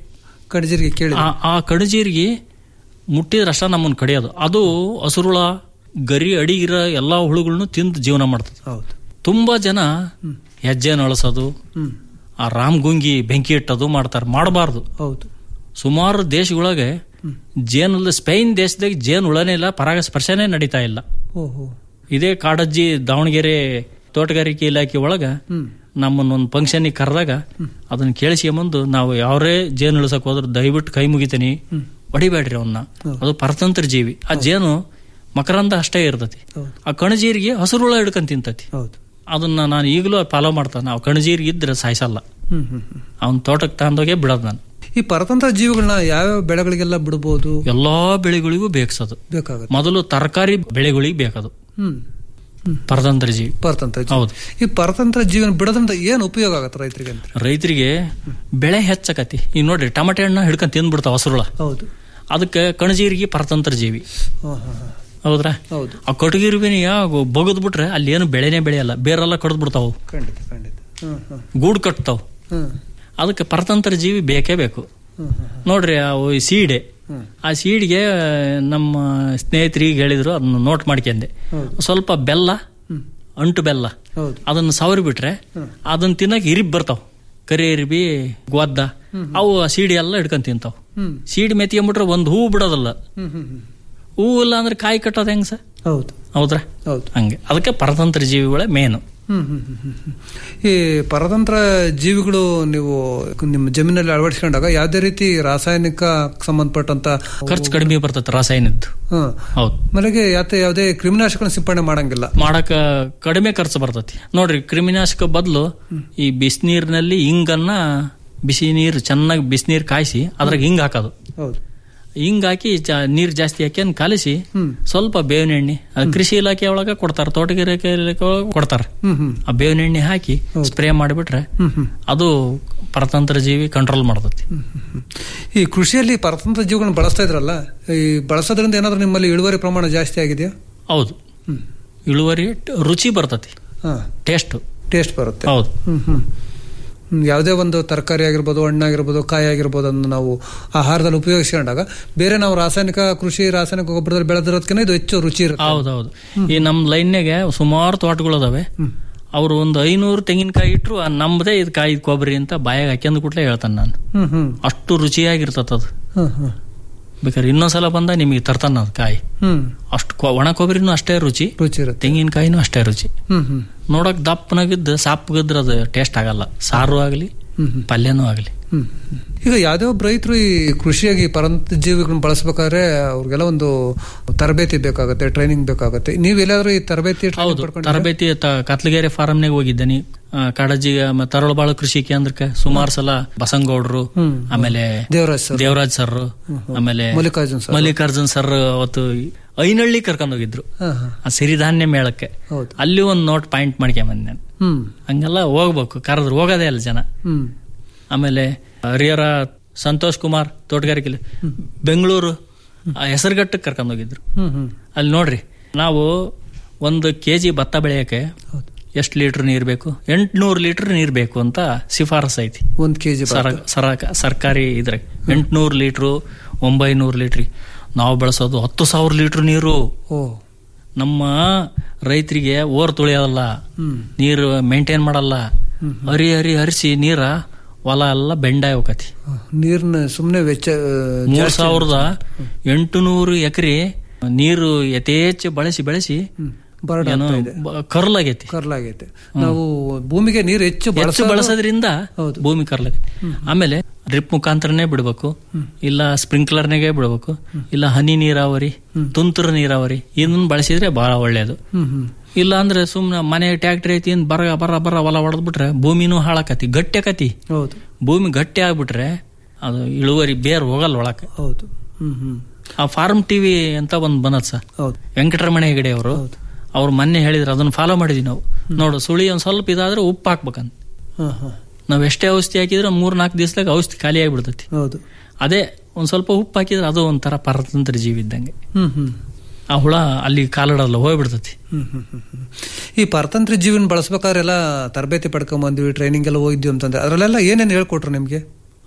ಕಡಜಿರಿಗೆ ಕೇಳಿ ಆ- ಆ ಕಣಜೀರಿಗೆ ಮುಟ್ಟಿದ್ರಷ್ಟ ನಮ್ಮನ್ನು ಕಡಿಯೋದು ಅದು ಹಸುರುಳ ಗರಿ ಅಡಿಗಿರ ಎಲ್ಲಾ ಹುಳುಗಳನ್ನು ತಿಂದು ಜೀವನ ಮಾಡ್ತದೆ ಹೌದು ತುಂಬಾ ಜನ ಹೆಜ್ಜೆ ನಳಸೋದು ಹ್ಮ್ ಆ ರಾಮಗುಂಗಿ ಬೆಂಕಿ ಇಟ್ಟದು ಮಾಡ್ತಾರೆ ಮಾಡಬಾರ್ದು ಹೌದು ಸುಮಾರು ದೇಶಗಳೊಳಗೆ ಜೇನಲ್ಲಿ ಸ್ಪೈನ್ ದೇಶದಾಗ ಜೇನು ಉಳನೇ ಇಲ್ಲ ಪರಾಗ ಸ್ಪರ್ಶನೇ ನಡೀತಾ ಇಲ್ಲ ಓಹೋ ಇದೇ ಕಾಡಜ್ಜಿ ದಾವಣಗೆರೆ ತೋಟಗಾರಿಕೆ ಇಲಾಖೆ ಒಳಗ ಹ್ಮ್ ನಮ್ಮನ್ನ ಒಂದು ಫಂಕ್ಷನ್ಗೆ ಕರೆದಾಗ ಅದನ್ನ ಕೇಳಿಸ್ಕೊಂಬಂದು ನಾವು ಯಾವ್ರೇ ಜೇನು ಇಳಿಸಕ್ ಹೋದ್ರೆ ದಯವಿಟ್ಟು ಕೈ ಮುಗಿತೀನಿ ಹೊಡಿಬೇಡ್ರಿ ಅವನ್ನ ಅದು ಪರತಂತ್ರ ಜೀವಿ ಆ ಜೇನು ಮಕರಂದ ಅಷ್ಟೇ ಇರ್ತತಿ ಆ ಕಣಜೀರಿಗೆ ಹಸುರುಳ ಹಿಡ್ಕೊಂಡ್ ತಿಂತತಿ ಹೌದು ಅದನ್ನ ನಾನು ಈಗಲೂ ಫಾಲೋ ಮಾಡ್ತಾನೆ ನಾವು ಕಣಜೀರಿಗೆ ಇದ್ರೆ ಸಾಯಿಸಲ್ಲ ಹ್ಮ್ ಹ್ಮ್ ಹ್ಮ್. ಅವನ್ ತೋಟಕ್ಕೆ ತಂದೋಗೆ ಬಿಡೋದು ನಾನು ಈ ಪರತಂತ್ರ ಜೀವಿಗಳನ್ನ ಯಾವ್ಯಾವ ಬೆಳೆಗಳಿಗೆಲ್ಲ ಬಿಡಬಹುದು ಎಲ್ಲಾ ಬೆಳೆಗಳಿಗೂ ಬೇಕಸದು ಬೇಕಾಗುತ್ತೆ ಮೊದಲು ತರಕಾರಿ ಬೆಳೆಗಳಿಗೆ ಬೇಕದು ಹ್ಮ್ ಪರತಂತ್ರ ಜೀವಿ ಪರತಂತ್ರ ಜೀವಿ. ಹೌದು ಈ ಪರತಂತ್ರ ಜೀವನ ಬಿಡೋದ್ರಿಂದ ಏನ್ ಉಪಯೋಗ ಆಗತ್ತೆ ರೈತರಿಗೆ ಅಂತ ರೈತರಿಗೆ ಬೆಳೆ ಹೆಚ್ಚಕತಿ ಈಗ ನೋಡ್ರಿ ಟಮಾಟೆ ಹಣ್ಣು ಹಿಡ್ಕೊಂಡ್ ತಿಂದ್ಬಿಡ್ತಾವ ಹಸುರುಳ ಹೌದು ಅದಕ್ಕೆ ಕಣಜೀರಿಗೆ ಪರತಂತ್ರ ಜೀವಿ ಹಾ, ಹಾ, ಹಾ. ಹೌದ್ರಾ ಹೌದು ಆ ಕಟಗಿರ್ಬಿನಿಯ ಬಗದ್ ಬಿಟ್ರೆ ಅಲ್ಲಿ ಏನು ಬೆಳೆನೇ ಬೆಳೆಯಲ್ಲ ಬೇರೆಲ್ಲ ಕಡ್ದ್ ಬಿಡ್ತಾವು ಖಂಡಿತ ಖಂಡಿತ ಹ್ಮ್ ಹ್ಮ್ ಗೂಡು ಕಟ್ತಾವ್ ಹ್ಮ್ ಅದಕ್ಕೆ ಪರತಂತ್ರ ಜೀವಿ ಬೇಕೇ ಬೇಕು ಹ್ಮ್ ಹ್ಮ್ ನೋಡ್ರಿ ಅವು ಈ ಸೀಡೆ ಹ್ಮ್. ಆ ಸೀಡ್ಗೆ ನಮ್ಮ ಸ್ನೇಹಿತರಿಗೆ ಹೇಳಿದ್ರು ಅದನ್ನ ನೋಟ್ ಮಾಡ್ಕೊಂಡೆ ಹೌದು. ಸ್ವಲ್ಪ ಬೆಲ್ಲ ಹ್ಮ್. ಅಂಟು ಬೆಲ್ಲ ಹೌದು ಅದನ್ನ ಸವರಿ ಬಿಟ್ರೆ ಹ್ಮ್. ಅದನ್ನ ತಿನ್ನಕ್ ಇರಿಬ್ ಬರ್ತಾವ್ ಕರಿ ಇರಿಬಿ ಗೊದ್ದ ಅವು ಆ ಸೀಡಿ ಎಲ್ಲ ಹಿಡ್ಕೊಂಡ್ ತಿಂತಾವ್ ಹ್ಮ್ ಸೀಡ್ ಮೆತ್ಕೊಂಡ್ಬಿಟ್ರೆ ಒಂದ್ ಹೂ ಬಿಡೋದಲ್ಲ ಹ್ಮ್ ಹ್ಮ್ ಹ್ಮ್ ಹೂ ಇಲ್ಲ ಅಂದ್ರೆ ಕಾಯಿ ಕಟ್ಟೋದು ಹೆಂಗ್ ಸರ್ ಹೌದು ಹೌದ್ರಾ ಹೌದು ಹಂಗೆ ಅದಕ್ಕೆ ಪರತಂತ್ರ ಜೀವಿಗಳೇ ಮೇನು ಹ್ಮ್ ಹ್ಮ್ ಹ್ಮ್ ಹ್ಮ್ ಹ್ಮ್. ಈ ಪರತಂತ್ರ ಜೀವಿಗಳು ನೀವು ನಿಮ್ಮ ಜಮೀನಲ್ಲಿ ಅಳವಡಿಸ್ಕೊಂಡಾಗ ಯಾವುದೇ ರೀತಿ ರಾಸಾಯನಿಕ ಸಂಬಂಧಪಟ್ಟಂತ ಖರ್ಚು ಕಡಿಮೆ ಬರ್ತೈತೆ ರಾಸಾಯನಿದ್ದು ಹ್ಮ್ ಹೌದು ಆಮೇಲೆ ಯಾತೆ ಯಾವುದೇ ಕ್ರಿಮಿನಾಶಕಗಳನ್ನ ಸಿಂಪಡಣೆ ಮಾಡಂಗಿಲ್ಲ ಮಾಡಕ ಕಡಿಮೆ ಖರ್ಚು ಬರ್ತೈತಿ ನೋಡ್ರಿ ಕ್ರಿಮಿನಾಶಕ ಬದಲು ಈ ಬಿಸಿನೀರಿನಲ್ಲಿ ಹಿಂಗನ್ನ ಬಿಸಿ ನೀರು ಚೆನ್ನಾಗಿ ಬಿಸಿನೀರು ಕಾಯಿಸಿ ಅದ್ರಾಗ ಹಿಂಗ್ ಹಾಕೋದು ಹೌದು ಹಿಂಗ್ ಹಾಕಿ ಜಾ- ನೀರ್ ಜಾಸ್ತಿ ಹಾಕಿ ಕಲಿಸಿ ಹ್ಮ್ ಸ್ವಲ್ಪ ಬೇವಿನ ಎಣ್ಣೆ ಅದು ಕೃಷಿ ಇಲಾಖೆ ಒಳಗ ಕೊಡ್ತಾರ ತೋಟಗಾರಿಕೆ ಇಲಾಖೆ ಒಳಗ ಕೊಡ್ತಾರ ಹ್ಮ್ ಹ್ಮ್ ಆ ಬೇವಿನ ಎಣ್ಣೆ ಹಾಕಿ ಸ್ಪ್ರೇ ಮಾಡಿಬಿಟ್ರೆ ಹ್ಮ್ ಹ್ಮ್ ಅದು ಪರತಂತ್ರ ಜೀವಿ ಕಂಟ್ರೋಲ್ ಮಾಡ್ತತಿ ಈ ಕೃಷಿಯಲ್ಲಿ ಪರತಂತ್ರ ಜೀವಿಗಳನ್ನ ಬಳಸ್ತಾ ಇದ್ರಲ್ಲ ಈ ಬಳಸೋದ್ರಿಂದ ಏನಾದ್ರೂ ನಿಮ್ಮಲ್ಲಿ ಇಳುವರಿ ಪ್ರಮಾಣ ಜಾಸ್ತಿ ಆಗಿದೆಯಾ ಹೌದು ಹ್ಮ್. ಇಳುವರಿ ಟ- ರುಚಿ ಬರ್ತತಿ ಹಾ ಟೇಸ್ಟ್ ಟೇಸ್ಟ್ ಬರುತ್ತೆ ಹೌದು ಹ್ಮ್ ಹ್ಮ್ ಹ್ಮ್, ಯಾವುದೇ ಒಂದು ತರಕಾರಿ ಆಗಿರ್ಬೋದು ಹಣ್ಣಾಗಿರ್ಬೋದು ಕಾಯಿ ಆಗಿರ್ಬೋದು ಅದನ್ನು ನಾವು ಆಹಾರದಲ್ಲಿ ಉಪಯೋಗಿಸ್ಕೊಂಡಾಗ ಬೇರೆ ನಾವು ರಾಸಾಯನಿಕ ಕೃಷಿ ರಾಸಾಯನಿಕ ಗೊಬ್ಬರದಲ್ಲಿ ಬೆಳೆದಿರೋದಕ್ಕಿಂತ ಇದು ಹೆಚ್ಚು ರುಚಿ ಇರುತ್ತೆ ಹೌದೌದು ಈ ನಮ್ ಲೈನ್ಯಾಗೆ ಸುಮಾರು ತೋಟಗಳು ಅದಾವೆ ಅವ್ರು ಒಂದು ಐನೂರು ತೆಂಗಿನಕಾಯಿ ಇಟ್ರು ಆ ನಮ್ದೇ ಇದು ಕಾಯಿ ಕೊಬ್ಬರಿ ಅಂತ ಬಾಯಾಗ ಹಾಕ್ಯಂದ್ ಕೂಡಲೇ ಹೇಳ್ತಾನೆ ನಾನು ಹ್ಮ್ ಹ್ಮ್ ಅಷ್ಟು ರುಚಿಯಾಗಿರ್ತದ ಅದು ಹ್ಮ್ ಹ್ಮ್ ಬೇಕಾದ್ರೆ ಇನ್ನೊಂದ್ಸಲ ಬಂದ ನಿಮಗೆ ತರ್ತಾನ ಅದು ಕಾಯಿ ಹ್ಮ್ ಅಷ್ಟು ಕೊ- ಒಣ ಕೊಬ್ಬರಿನೂ ಅಷ್ಟೇ ರುಚಿ ರುಚಿ ಇರುತ್ತೆ ತೆಂಗಿನಕಾಯಿನೂ ಅಷ್ಟೇ ರುಚಿ ಹ್ಮ್ ಹ್ಮ್ ನೋಡಕ್ ದಪ್ಪನಾಗಿದ್ದು ಸಾಪ್ಗಿದ್ರೆ ಅದು ಟೇಸ್ಟ್ ಆಗಲ್ಲ ಸಾರು ಆಗಲಿ ಹ್ಮ್ ಹ್ಮ್ ಪಲ್ಯನೂ ಆಗಲಿ ಹ್ಮ್. ಈಗ ಯಾವ್ದೇ ಒಬ್ಬ ರೈತರು ಈ ಕೃಷಿಯಾಗಿ ಪರಂತ ಜೀವಿಗಳನ್ನ ಬಳಸಬೇಕಾದ್ರೆ ಅವ್ರಿಗೆಲ್ಲ ಒಂದು ತರಬೇತಿ ಬೇಕಾಗುತ್ತೆ ಟ್ರೈನಿಂಗ್ ಬೇಕಾಗುತ್ತೆ ನೀವು ಎಲ್ಲಾದ್ರೂ ಈ ತರಬೇತಿ training ಹೌದು ಪಡ್ಕೊಂಡಿದ್ದೀರಾ? ತರಬೇತಿ ತ- ಕತ್ಲಗೆರೆ ಫಾರಂನಾಗ ಹೋಗಿದ್ದೇನೆ ಆ, ಕಾಡಜ್ಜಿ ಮ- ತರಳಬಾಳು ಕೃಷಿ ಕೇಂದ್ರಕ್ಕೆ ಸುಮಾರು ಸಲ ಬಸಂಗೌಡ್ರು ಹ್ಮ್. ಆಮೇಲೆ ದೇವರಾಜ್ ಸರ್ ದೇವರಾಜ್ ಸರ್ ಆಮೇಲೆ ಮಲ್ಲಿಕಾರ್ಜುನ್ ಸರ್. ಮಲ್ಲಿಕಾರ್ಜುನ್ ಸರ್ ಅವತ್ತು ಐನಳ್ಳಿ ಕರ್ಕೊಂಡು ಹೋಗಿದ್ರು ಹಾ, ಹಾ. ಆ ಸಿರಿಧಾನ್ಯ ಮೇಳಕ್ಕೆ ಹೌದು ಅಲ್ಲಿ ಒಂದು ನೋಟ್ ಪಾಯಿಂಟ್ ಮಾಡ್ಕೊಂಬಂದ್ ನಾನು ಹ್ಮ್ ಹಂಗೆಲ್ಲ ಹೋಗ್ಬೇಕು ಕರೆದ್ರು ಹೋಗೋದೇ ಅಲ್ಲ ಜನ ಹ್ಮ್ ಆಮೇಲೆ ಹರಿಹರ ಸಂತೋಷ್ ಕುಮಾರ್ ತೋಟಗಾರಿಕೆ ಬೆಂಗಳೂರು ಆ ಹೆಸರುಗಟ್ಟಕ್ಕೆ ಕರ್ಕೊಂಡು ಹೋಗಿದ್ರು ಹ್ಮ್ ಹ್ಮ್ ಅಲ್ಲಿ ನೋಡ್ರಿ ನಾವು ಒಂದು ಕೆ ಜಿ ಭತ್ತ ಬೆಳೆಯಕ್ಕೆ ಎಷ್ಟು ಲೀಟರ್ ನೀರು ಬೇಕು ಎಂಟ್ನೂರು ಲೀಟರ್ ನೀರು ಬೇಕು ಅಂತ ಶಿಫಾರಸ್ ಐತಿ ಒಂದ್ ಕೆಜಿ ಸರ ಸರ- ಸರ್ಕಾರಿ ಇದ್ರಾಗ ಎಂಟ್ನೂರು ಲೀಟ್ರು ಒಂಬೈನೂರು ಲೀಟ್ರ್ ನಾವು ಬಳಸೋದು ಹತ್ತು ಸಾವಿರ ಲೀಟರ್ ನೀರು ಓ ನಮ್ಮ ರೈತರಿಗೆ ಓರ್ ತುಳಿಯೋದಲ್ಲ ಹ್ಮ್ ನೀರು ಮೇಂಟೈನ್ ಮಾಡಲ್ಲ ಹರಿ ಹರಿ ಹರಿಸಿ ನೀರ ಹೊಲ ಎಲ್ಲ ಬೆಂಡಾಯ್ ಹೋಗತಿ ನೀರ್ನ ಸುಮ್ನೆ ವೆಚ್ಚ ಆ, ಮೂರ್ ಜಾಸ್ತಿ ಸಾವಿರದ ಎಂಟುನೂರು ಎಕರೆ ನೀರು ಯಥೇಚ್ಛ ಬಳಸಿ ಬಳಸಿ ಬರಡ್ ಏನೋ ಆಗ್ತಾ ಇದೆ. ಬ- ಕರ್ಲಾಗೈತಿ ಕರ್ಲಾಗೈತೆ ನಾವು ಭೂಮಿಗೆ ನೀರು ಹೆಚ್ಚು ಹೆಚ್ಚು ಬಳಸೋದು- ಬಳಸೋದ್ರಿಂದ ಹೌದು. ಭೂಮಿ ಕರ್ಲಾಗೈತಿ ಆಮೇಲೆ ಡ್ರಿಪ್ ಮುಖಾಂತರನೇ ಬಿಡಬೇಕು ಇಲ್ಲ ಸ್ಪ್ರಿಂಕ್ಲರ್ನಾಗೆ ಬಿಡಬೇಕು ಇಲ್ಲ ಹನಿ ನೀರಾವರಿ ತುಂತುರು ನೀರಾವರಿ ಇದನ್ನ ಬಳಸಿದ್ರೆ ಬಹಳ ಒಳ್ಳೇದು ಹ್ಮ್ ಹ್ಮ್ ಇಲ್ಲ ಅಂದ್ರೆ ಸುಮ್ನೆ ಮನೆ ಟ್ಯಾಕ್ಟ್ರಿ ಐತಿ ಅಂತ ಬರ ಬರ ಬರ ಹೊಲ ಹೊಡೆದ್ಬಿಟ್ರೆ ಭೂಮಿನೂ ಹಾಳಾಕತಿ ಗಟ್ಟಿ ಆಕತಿ ಹೌದು ಭೂಮಿ ಗಟ್ಟಿ ಆಗ್ಬಿಟ್ರೆ ಅದು ಇಳುವರಿ ಬೇರ್ ಹೋಗಲ್ಲ ಒಳಕ್ಕೆ ಹೌದು ಹ್ಮ್ ಹ್ಮ್ ಆ ಫಾರ್ಮ್ ಟಿವಿ ಅಂತ ಒಂದ್ ಬಂದದ್ ಸರ್ ಹೌದು ವೆಂಕಟರಮಣ ಹೆಗಡೆ ಅವರು ಅವ್ರು ಮೊನ್ನೆ ಹೇಳಿದ್ರು ಅದನ್ನ ಫಾಲೋ ಮಾಡಿದ್ವಿ ನಾವು ನೋಡು ಸುಳಿ ಒಂದ್ ಸ್ವಲ್ಪ ಇದಾದ್ರೆ ಉಪ್ಪು ಹಾಕ್ಬೇಕಂತ ಹಾ ಹಾ ನಾವ್ ಎಷ್ಟೇ ಔಷಧಿ ಹಾಕಿದ್ರೆ ಮೂರ್ ನಾಲ್ಕು ದಿವಸದಾಗ ಔಷಧಿ ಖಾಲಿ ಆಗಿಬಿಡ್ತೈತಿ ಹೌದು ಅದೇ ಒಂದ್ ಸ್ವಲ್ಪ ಉಪ್ಪು ಹಾಕಿದ್ರೆ ಅದು ಒಂಥರ ಪರತಂತ್ರ ಜೀವಿ ಇದ್ದಂಗೆ ಹ್ಮ್ ಹ್ಮ್ ಆ ಹುಳ ಅಲ್ಲಿ ಕಾಲಿಡಲ್ಲ ಹೋಗ್ಬಿಡ್ತೈತಿ ಹ್ಮ್ ಹ್ಮ್ ಹ್ಮ್ ಹ್ಮ್. ಈ ಪರತಂತ್ರ ಜೀವನ ಬಳಸ್ಬೇಕಾದ್ರೆ ಎಲ್ಲ ತರಬೇತಿ ಪಡ್ಕೊಂಬಂದ್ವಿ ಟ್ರೈನಿಂಗ್ ಎಲ್ಲ ಹೋಗಿದ್ವಿ ಅಂತಂದ್ರೆ ಅದ್ರಲ್ಲೆಲ್ಲ ಏನೇನು ಹೇಳ್ಕೊಟ್ರು ನಿಮ್ಗೆ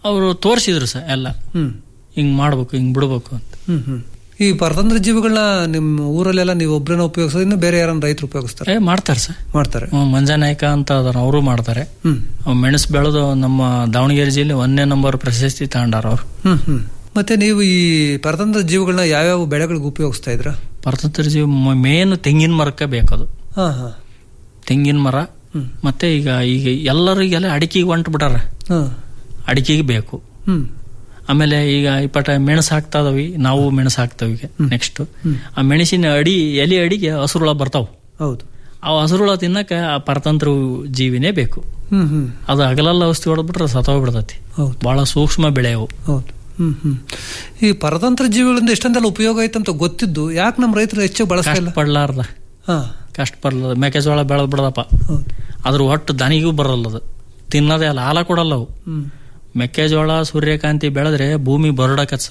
ಅವರು ತೋರಿಸಿದ್ರು ಸರ್ ಎಲ್ಲ ಹ್ಮ್ ಹಿಂಗ್ ಮಾಡ್ಬೇಕು ಹಿಂಗ್ ಬಿಡ್ಬೇಕು ಅಂತ ಹ್ಮ್ ಹ್ಮ್ ಈ ಪರತಂತ್ರ ಜೀವಿಗಳನ್ನ ನಿಮ್ಮ ಊರಲ್ಲೆಲ್ಲ ನೀವು ಒಬ್ಬರನ್ನ ಉಪಯೋಗಿಸೋದು ಇನ್ನು ಬೇರೆ ಯಾರನ್ನ ರೈತರು ಉಪಯೋಗಿಸ್ತಾರೆ ಏ ಮಾಡ್ತಾರೆ ಸರ್ ಮಾಡ್ತಾರೆ ಹ್ಮ್, ಮಂಜಾನಾಯ್ಕ ಅಂತ ಅದಾರ ಅವರು ಮಾಡ್ತಾರೆ ಹ್ಮ್ ಅವ್ ಮೆಣಸು ಬೆಳೆದು ನಮ್ಮ ದಾವಣಗೆರೆ ಜಿಲ್ಲೆ ಒಂದನೇ ನಂಬರ್ ಪ್ರಶಸ್ತಿ ತಗೊಂಡಾರ ಅವ್ರು ಹ್ಮ್ ಹ್ಮ್ ಮತ್ತೆ ನೀವು ಈ ಪರತಂತ್ರ ಜೀವಿಗಳನ್ನ ಯಾವ್ಯಾವ ಬೆಳೆಗಳಿಗೆ ಉಪಯೋಗಿಸ್ತಾ ಇದ್ರ ಪರತಂತ್ರ ಜೀವಿ ಮೇನ್ ತೆಂಗಿನ ಮರಕ್ಕೆ ಬೇಕದು ಹಾ ಹಾ ತೆಂಗಿನ ಮರ ಮತ್ತೆ ಈಗ ಈಗ ಎಲ್ಲರಿಗೆಲ್ಲ ಅಡಿಕೆಗೆ ಹೊಂಟು ಬಿಟ್ಟಾರ ಹಾ ಅಡಿಕೆಗೆ ಬೇಕು ಹ್ಮ್ ಆಮೇಲೆ ಈಗ ಇಪ್ಪಟ ಮೆಣಸು ಹಾಕ್ತಾ ಇದಾವಿ ನಾವು ಮೆಣಸು ಹಾಕ್ತಾವ ಈಗ ನೆಕ್ಸ್ಟ್ ಆ ಮೆಣಸಿನ ಅಡಿ ಎಲೆ ಅಡಿಗೆ ಹಸುರುಳ ಬರ್ತಾವ ಹೌದು ಆ ಹಸುರುಳ ತಿನ್ನಕ ಆ ಪರತಂತ್ರ ಜೀವಿನೇ ಬೇಕು ಹ್ಮ್ ಹ್ಮ್ ಅದು ಹಗಲೆಲ್ಲ ಔಷಧಿ ಹೊಡೆದ್ಬಿಟ್ರೆ ಸತ್ತೋಗ್ ಬಿಡ್ತತಿ ಹೌದು. ಬಹಳ ಸೂಕ್ಷ್ಮ ಬೆಳೆ ಅವು ಹೌದು ಹ್ಮ್ ಹ್ಮ್ ಈ ಪರತಂತ್ರ ಜೀವಿಗಳಿಂದ ಎಷ್ಟೊಂದೆಲ್ಲ ಉಪಯೋಗ ಐತಂತ ಗೊತ್ತಿದ್ದು ಯಾಕೆ ನಮ್ಮ ರೈತರು ಹೆಚ್ಚು ಬಳಸ್ತಾ ಇಲ್ಲ ಪಡ್ಲಾರ್ದ ಹಾ ಕಷ್ಟ ಪಡ್ಲದ ಮೆಕ್ಕೆಜೋಳ ಬೆಳೆದ್ ಬಿಡದಪ್ಪ ಅದ್ರ ಒಟ್ಟು ದನಿಗೂ ಬರಲ್ಲದು ತಿನ್ನೋದೇ ಅಲ್ಲ ಹಾಲ ಕೊಡಲ್ಲ ಅವು ಹ್ಮ್ ಮೆಕ್ಕೆಜೋಳ ಸೂರ್ಯಕಾಂತಿ ಬೆಳೆದ್ರೆ ಭೂಮಿ ಬರಡಕತ್ಸ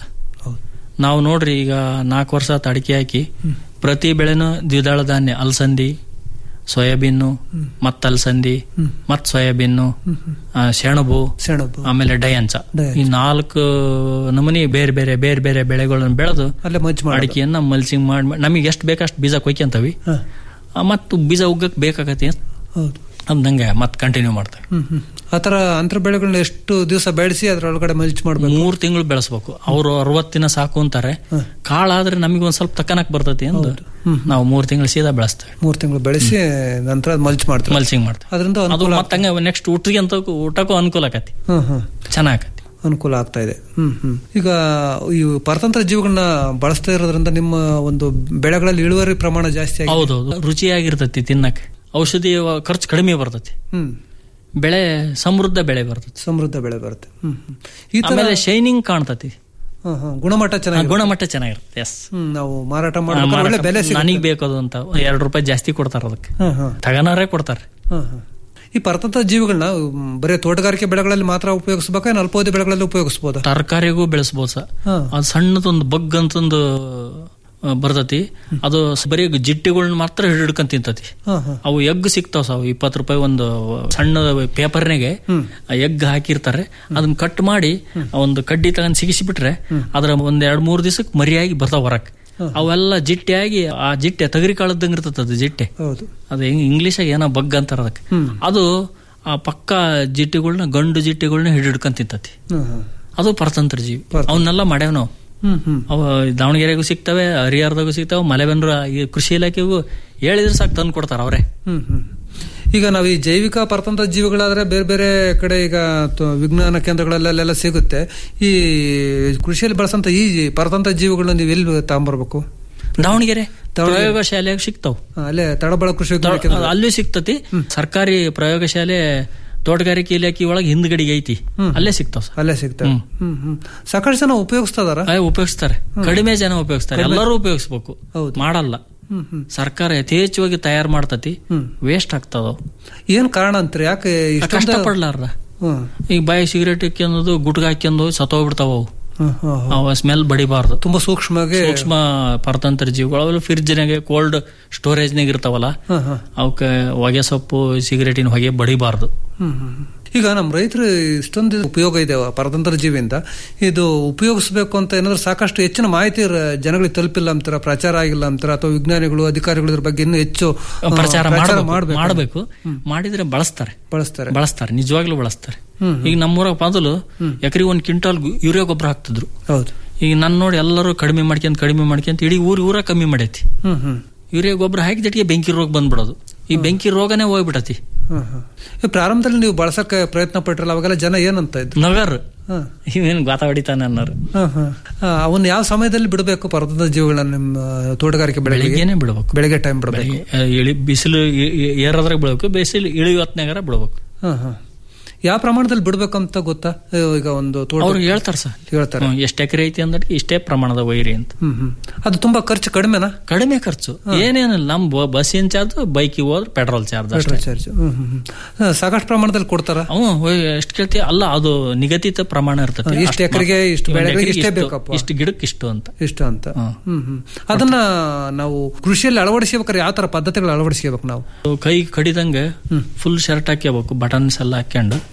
ನಾವು ನೋಡ್ರಿ ಈಗ ನಾಲ್ಕು ವರ್ಷ ಆತ್ ಅಡಿಕೆ ಹಾಕಿ ಪ್ರತಿ ಬೆಳೆನೂ ದ್ವಿದಳ ಧಾನ್ಯ ಅಲಸಂದಿ ಸೋಯಾಬೀನು ಮತ್ತ ಅಲಸಂದಿ ಮತ್ ಸೋಯಾಬೀನು ಆ, ಸೆಣಬು ಸೆಣಬು ಆಮೇಲೆ ಡಯಂಚ ಡಯಂಚ. ಈ ನಾಲ್ಕು ನಮೂನಿ ಬೇರೆ ಬೇರೆ ಬೇರೆ ಬೇರೆ ಬೆಳೆಗಳನ್ನ ಬೆಳೆದು ಅಲ್ಲೇ ಮಜ್ಜಿ ಮಾಡಿ ಅಡಿಕೆಯನ್ನ ಮಲ್ಸಿಂಗ್ ಮಾಡಿ ನಮಗೆ ಎಷ್ಟು ಬೇಕಷ್ಟು ಬೀಜ ಕೊಯ್ಕೊಂತವಿ ಹಾ. ಮತ್ತು ಬೀಜ ಉಗ್ಗಕ್ ಬೇಕಾಗತ್ತೆ ಹೌದು ಅಂದಂಗೆ ಮತ್ತೆ ಕಂಟಿನ್ಯೂ ಮಾಡ್ತೇವೆ ಹ್ಮ್ ಹ್ಮ್ ಆತರ ಅಂತರ ಬೆಳೆಗಳನ್ನ ಎಷ್ಟು ದಿವಸ ಬೆಳೆಸಿ ಅದ್ರೊಳಗಡೆ ಮಲ್ಚ್ ಮಾಡ್ಬೇಕು ಮೂರ್ ತಿಂಗಳು ಬೆಳೆಸ್ಬೇಕು ಅವರು ಅರವತ್ತು ದಿನ ಸಾಕು ಅಂತಾರೆ ಕಾಳಾದ್ರೆ ನಮಗೆ ಒಂದ್ ಸ್ವಲ್ಪ ತಕ್ಕನಕ್ ಬರ್ತೈತಿ ಎಂದು ನಾವು ಮೂರ್ ತಿಂಗಳು ಸೀದಾ ಬೆಳೆಸ್ತೇವೆ ಮೂರ್ ತಿಂಗಳು ಬೆಳೆಸಿ ನಂತರ ಮಲ್ಚ್ ಮಾಡ್ತಾರೆ ಮಲ್ಸಿಂಗ್ ಮಾಡ್ತೇವೆ ಅದರಿಂದ ಅದು ಅನುಕೂಲ ಮತ್ತಂಗೆ ನೆಕ್ಸ್ಟ್ ಊಟಕ್ಕೆ ಅಂತ ಊಟಕ್ಕೂ ಅನುಕೂಲ ಆಕತಿ ಹ್ಮ್ ಹ್ಮ್ ಚೆನ್ನಾಗತಿ ಅನುಕೂಲ ಆಗ್ತಾ ಇದೆ ಹ್ಮ್ ಹ್ಮ್ ಈಗ ಈ ಪರತಂತ್ರ ಜೀವಿಗಳನ್ನ ಬಳಸ್ತಾ ಇರೋದ್ರಿಂದ ನಿಮ್ಮ ಒಂದು ಬೆಳೆಗಳಲ್ಲಿ ಇಳುವರಿ ಪ್ರಮಾಣ ಜಾಸ್ತಿ ಆಗಿದೆ ಹೌದೌದು ರುಚಿಯಾಗಿರ್ತತಿ ತಿನ್ನಕ್ಕೆ ಔಷಧಿ ಖರ್ಚು ಕಡಿಮೆ ಬರ್ತತಿ ಹ್ಮ್ ಬೆಳೆ ಸಮೃದ್ಧ ಬೆಳೆ ಬರ್ತತಿ ಸಮೃದ್ಧ ಬೆಳೆ ಬರುತ್ತೆ ಹ್ಮ್ ಹ್ಮ್. ಈ ತರ ಆಮೇಲೆ ಶೈನಿಂಗ್ ಕಾಣ್ತತಿ ಹ್ಮ್, ಹ್ಮ್. ಗುಣಮಟ್ಟ ಆ, ಚೆನ್ನಾಗಿ ಗುಣಮಟ್ಟ ಚೆನ್ನಾಗಿರುತ್ತೆ ಎಸ್ ಹ್ಮ್ ನಾವು ಮಾರಾಟ ಮಾಡ್ಬೇಕಾದ್ರೆ ಒಳ್ಳೆ ಬೆಲೆ ಸಿಗುತ್ತೆ. ನನಗೆ ಬೇಕದು ಅಂತ ಎರಡು ರೂಪಾಯಿ ಜಾಸ್ತಿ ಕೊಡ್ತಾರ ಅದಕ್ಕೆ ಹ್ಮ್ ಹ್ಮ್ ತಗನಾರೇ ಕೊಡ್ತಾರೆ ಹ್ಮ್ ಹ್ಮ್. ಈ ಪರತಂತ್ರ ಜೀವಿಗಳನ್ನ ಮ್, ಬರೀ ತೋಟಗಾರಿಕೆ ಬೆಳೆಗಳಲ್ಲಿ ಮಾತ್ರ ಉಪಯೋಗಿಸಬೇಕಾ ಏನು ಅಲ್ಪಾವಧಿ ಬೆಳೆಗಳಲ್ಲಿ ಉಪಯೋಗಿಸಬಹುದಾ ತರಕಾರಿಗೂ ಬೆಳೆಸ್ಬೋದು ಸರ್ ಹಾ. ಅದು ಸಣ್ಣದೊಂದು ಬಗ್ ಅಂತಂದು ಆ, ಬರ್ತತಿ ಅದು ಸ್- ಬರೀ ಜಿಟ್ಟಿಗಳನ್ನ ಮಾತ್ರ ಹಿಡ್ಕೊಂಡ್ ತಿಂತತಿ ಹಾ ಹಾ ಅವು ಎಗ್ ಸಿಗ್ತಾವ ಸಾವು ಇಪ್ಪತ್ತು ರೂಪಾಯಿ ಒಂದು ಸಣ್ಣ ಪೇಪರ್ನಾಗೆ ಆ ಎಗ್ ಹಾಕಿರ್ತಾರೆ ಅದನ್ನ ಕಟ್ ಮಾಡಿ ಆ ಒಂದು ಕಡ್ಡಿ ತಗೊಂಡ್ ಸಿಗಿಸಿಬಿಟ್ರೆ ಅದ್ರ ಒಂದ್ ಎರಡ್ ಮೂರ್ ದಿವಸಕ್ಕೆ ಮರಿಯಾಗಿ ಬರ್ತಾವ ಹೊರಕ್ ಅವೆಲ್ಲ ಜಿಟ್ಟಿಯಾಗಿ ಆ ಜಿಟ್ಟೆ ತಗರಿ ಕಾಳದ್ದಂಗ ಇರ್ತದ ಅದು ಜಿಟ್ಟೆ ಹೌದು ಅದು ಹೆಂಗ್ ಇಂಗ್ಲೀಷಾಗ ಏನೋ ಬಗ್ ಅಂತಾರ ಅದಕ್ಕೆ ಅದು ಆ ಪಕ್ಕ ಜಿಟ್ಟಿಗಳನ್ನ ಗಂಡು ಜಿಟ್ಟಿಗಳನ್ನ ಹಿಡಿಡ್ಕೊಂಡ್ ತಿಂತತಿ ಹ್ಮ್ ಹ್ಮ್ ಅದು ಪರತಂತ್ರ ಜೀವಿ ಅವನ್ನೆಲ್ಲ ಮಾಡ್ಯಾವ ನಾವು ಹ್ಮ್ ಹ್ಮ್ ಅವ ದಾವಣಗೆರೆಗೂ ಸಿಗ್ತವೆ ಹರಿಹರದಾಗೂ ಸಿಗ್ತಾವೆ ಮಲೆಬೆನ್ನೂರ ಈ ಕೃಷಿ ಇಲಾಖೆಗೂ ಹೇಳಿದ್ರೆ ಸಾಕು ತಂದು ಕೊಡ್ತಾರ ಅವರೇ ಹ್ಮ್ ಹ್ಮ್ ಈಗ ನಾವು ಈ ಜೈವಿಕ ಪರತಂತ್ರ ಜೀವಿಗಳಾದ್ರೆ ಬೇರೆ ಬೇರೆ ಕಡೆ ಈಗ ತ- ವಿಜ್ಞಾನ ಕೇಂದ್ರಗಳಲ್ಲೆಲ್ಲ ಸಿಗುತ್ತೆ ಈ ಕೃಷಿಯಲ್ಲಿ ಬಳಸಂತ ಈ ಪರತಂತ್ರ ಜೀವಿಗಳನ್ನ ನೀವು ಎಲ್ಲಿ ತಗೊಂಬರ್ಬೇಕು ದಾವಣಗೆರೆ ದಾವಣಗೆರೆ. ಪ್ರಯೋಗಶಾಲೆಯಾಗ ಸಿಗ್ತಾವ ಹಾ, ಅಲ್ಲೇ ತಡಬಳ ಕೃಷಿ ವಿಜ್ಞಾನ ಕೇಂದ್ರ ಅಲ್ಲೂ ಸಿಗ್ತತಿ ಸರ್ಕಾರಿ ಪ್ರಯೋಗಶಾಲೆ ತೋಟಗಾರಿಕೆ ಇಲಾಖೆ ಒಳಗೆ ಹಿಂದ್ಗಡೆಗೆ ಐತಿ ಅಲ್ಲೇ ಸಿಗ್ತಾವ ಸರ್ ಅಲ್ಲೇ ಸಿಗ್ತವೆ ಹ್ಮ್ ಹ್ಮ್ ಸಾಕಷ್ಟು ಜನ ಉಪಯೋಗಿಸ್ತದಾರ ಅದೇ ಉಪಯೋಗಿಸ್ತಾರೆ ಕಡಿಮೆ ಜನ ಉಪಯೋಗಿಸ್ತಾರೆ ಎಲ್ಲರೂ ಉಪಯೋಗಿಸ್ಬೇಕು ಮಾಡಲ್ಲ ಹ್ಮ್ ಹ್ಮ್ ಸರ್ಕಾರ ಯಥೇಚ್ಛವಾಗಿ ತಯಾರು ಮಾಡ್ತತಿ ಹ್ಮ್. ವೇಸ್ಟ್ ಆಗ್ತದ ಏನ್ ಕಾರಣ ಅಂತ್ರಿ ಯಾಕೆ ಇಷ್ಟೊಂದು- ಕಷ್ಟಪಡ್ಲಾರ್ದ ಹ್ಮ್ ಈಗ ಬಾಯಿ ಸಿಗರೇಟ್ ಹಾಕ್ಯಂದು ಗುಟ್ಗ ಹಾಕ್ಯಂದು ಸತ್ತೋಗ್ಬಿಡ್ತಾವ ಅವು ಹ್ಮ್, ಹ್ಮ್, ಹ್ಮ್. ಅವ ಸ್ಮೆಲ್ ಬಡಿಬಾರ್ದು ತುಂಬಾ ಸೂಕ್ಷ್ಮವಾಗಿ ಸೂಕ್ಷ್ಮ ಪರತಂತ್ರ ಜೀವಿಗಳು ಅವೆಲ್ಲ ಫ್ರಿಜ್ನಾಗೆ ಕೋಲ್ಡ್ ಸ್ಟೋರೇಜ್ನಾಗ ಇರ್ತಾವಲ್ಲ ಹಾ, ಹಾ. ಅವಕ್ಕೆ ಹೊಗೆ ಸೊಪ್ಪು ಸಿಗರೇಟಿನ ಹೊಗೆ ಬಡಿಬಾರ್ದು ಹ್ಮ್, ಹ್ಮ್, ಹ್ಮ್. ಈಗ ನಮ್ಮ ರೈತರು ಇಷ್ಟೊಂದು ಉಪಯೋಗ ಇದೆ ಪರತಂತ್ರ ಜೀವಿಯಿಂದ ಇದು ಉಪಯೋಗಿಸಬೇಕು ಅಂತ ಏನಾದ್ರು ಸಾಕಷ್ಟು ಹೆಚ್ಚಿನ ಮಾಹಿತಿ ರ- ಜನಗಳಿಗೆ ತಲುಪಿಲ್ಲ ಅಂತಾರ ಪ್ರಚಾರ ಆಗಿಲ್ಲ ಅಂತಾರ ಅಥವಾ ವಿಜ್ಞಾನಿಗಳು ಅಧಿಕಾರಿಗಳು ಇದ್ರ ಬಗ್ಗೆ ಇನ್ನೂ ಹೆಚ್ಚು ಆ, ಪ್ರಚಾರ ಮಾಡಬೇಕು ಮಾಡ್ಬೇಕು ಮಾಡಬೇಕು ಮಾಡಿದ್ರೆ ಬಳಸ್ತಾರೆ ಬಳಸ್ತಾರೆ ಬಳಸ್ತಾರೆ ನಿಜವಾಗ್ಲೂ ಬಳಸ್ತಾರೆ ಹ್ಮ್, ಈಗ ನಮ್ಮೂರಾಗ ಮೊದಲು ಎಕರೆಗೆ ಒಂದ್ ಕ್ವಿಂಟಾಲ್ ಗು- ಯೂರಿಯಾ ಗೊಬ್ಬರ ಹಾಕ್ತಿದ್ರು ಹೌದು ಈಗ ನನ್ನ ನೋಡಿ ಎಲ್ಲರೂ ಕಡಿಮೆ ಮಾಡ್ಕೊಂತ ಕಡಿಮೆ ಮಾಡ್ಕೊಂತ ಇಡೀ ಊರ್ ಊರ ಕಮ್ಮಿ ಮಾಡೈತಿ ಹ್ಮ್ ಹ್ಮ್ ಯೂರಿಯಾ ಗೊಬ್ಬರ ಹಾಕಿದಟ್ಟಿಗೆ ಬೆಂಕಿ ರೋಗ ಬಂದ್ಬಿಡೋದು ಈ ಬೆಂಕಿ ರೋಗನೇ ಹೋಗ್ಬಿಡತಿ ಹ್ಮ್, ಹ್ಮ್. ಈ ಪ್ರಾರಂಭದಲ್ಲಿ ನೀವು ಬಳಸಕ್ಕೆ ಪ್ರಯತ್ನ ಪಟ್ಟಿರಲ್ಲ ಅವಾಗೆಲ್ಲ ಜನ ಏನಂತ ಇದ್ರು ನಗರ್ ಹಾ. ಇವೇನು ಗಾತ ಹೊಡಿತಾನೆ ಅನ್ನೋರು ಹಾ, ಹಾ. ಆ, ಅವನ್ನ ಯಾವ ಸಮಯದಲ್ಲಿ ಬಿಡಬೇಕು ಪರತಂತ್ರ ಜೀವಿಗಳನ್ನ ನಿಮ್ಮ ತೋಟಗಾರಿಕೆ ಬೆಳೆಗಳಿಗೆ ಬೆಳಿಗ್ಗೆನೆ ಬಿಡ್ಬೇಕು ಬೆಳಗ್ಗೆ ಟೈಮ್ ಬಿಡಬೇಕು ಬೆಳಿಗ್ಗೆ, ಆ, ಇಳಿ ಬಿಸಿಲು ಏ- ಏ- ಏರೋದ್ರಾಗ ಬಿಡ್ಬೇಕು ಬಿಸಿಲು ಇಳಿವತ್ನಾಗಾರ ಬಿಡ್ಬೇಕು ಹಾ ಹಾ ಯಾವ ಪ್ರಮಾಣದಲ್ಲಿ ಬಿಡ್ಬೇಕಂತ ಗೊತ್ತಾ ಆ, ಈಗ ಒಂದು ತೋಟ ಅವ್ರು ಹೇಳ್ತಾರ ಸರ್ ಹೇಳ್ತಾರೆ ಎಷ್ಟು ಎಕರೆ ಐತಿ ಅಂದ್ರೆ ಇಷ್ಟೇ ಪ್ರಮಾಣದ ವೈರಿ ಅಂತ ಹ್ಮ್ ಹ್ಮ್ ಅದು ತುಂಬಾ ಖರ್ಚು ಕಡಿಮೆನಾ ಕಡಿಮೆ ಖರ್ಚು ಏನೇನಿಲ್ಲ ನಮ್ ಬ- ಬಸ್ಸಿನ ಚಾರ್ಜ್ ಬೈಕಿಗೆ ಹೋದ್ರೆ ಪೆಟ್ರೋಲ್ ಚಾರ್ಜ್ ಅಷ್ಟೇ ಪೆಟ್ರೋಲ್ ಚಾರ್ಜ್ ಹ್ಮ್ ಹ್ಮ್ ಹ್ಮ್. ಆ, ಸಾಕಷ್ಟು ಪ್ರಮಾಣದಲ್ಲಿ ಕೊಡ್ತಾರ ಅವ ಎಷ್ಟು ಕೇಳ್ತೀಯ ಅಲ್ಲ ಅದು ನಿಗದಿತ ಪ್ರಮಾಣ ಇರ್ತದೆ ಹಾ, ಇಷ್ಟು ಎಕರೆಗೆ ಇಷ್ಟು ಬೆಳೆಗಳಿಗೆ ಇಷ್ಟೇ ಬೇಕಪ್ಪ. ಇಷ್ಟು ಗಿಡಕ್ಕೆ ಇಷ್ಟು ಅಂತ ಇಷ್ಟ ಅಂತ ಹ್ಮ್ ಹ್ಮ್ ಅದನ್ನ ನಾವು ಕೃಷಿಯಲ್ಲಿ ಅಳವಡಿಸ್ಬೇಕಾದ್ರೆ ಯಾವ ತರ ಪದ್ಧತಿಗಳು ಅಳವಡಿಸ್ಕೋಬೇಕು ನಾವು ಕೈ ಕಡಿದಂಗೆ ಫುಲ್ ಶರ್ಟ್ ಹಾಕ್ಯಬೇಕು ಬಟನ್ಸ್ ಎಲ್ಲ ಹಾಕ್ಯಂಡು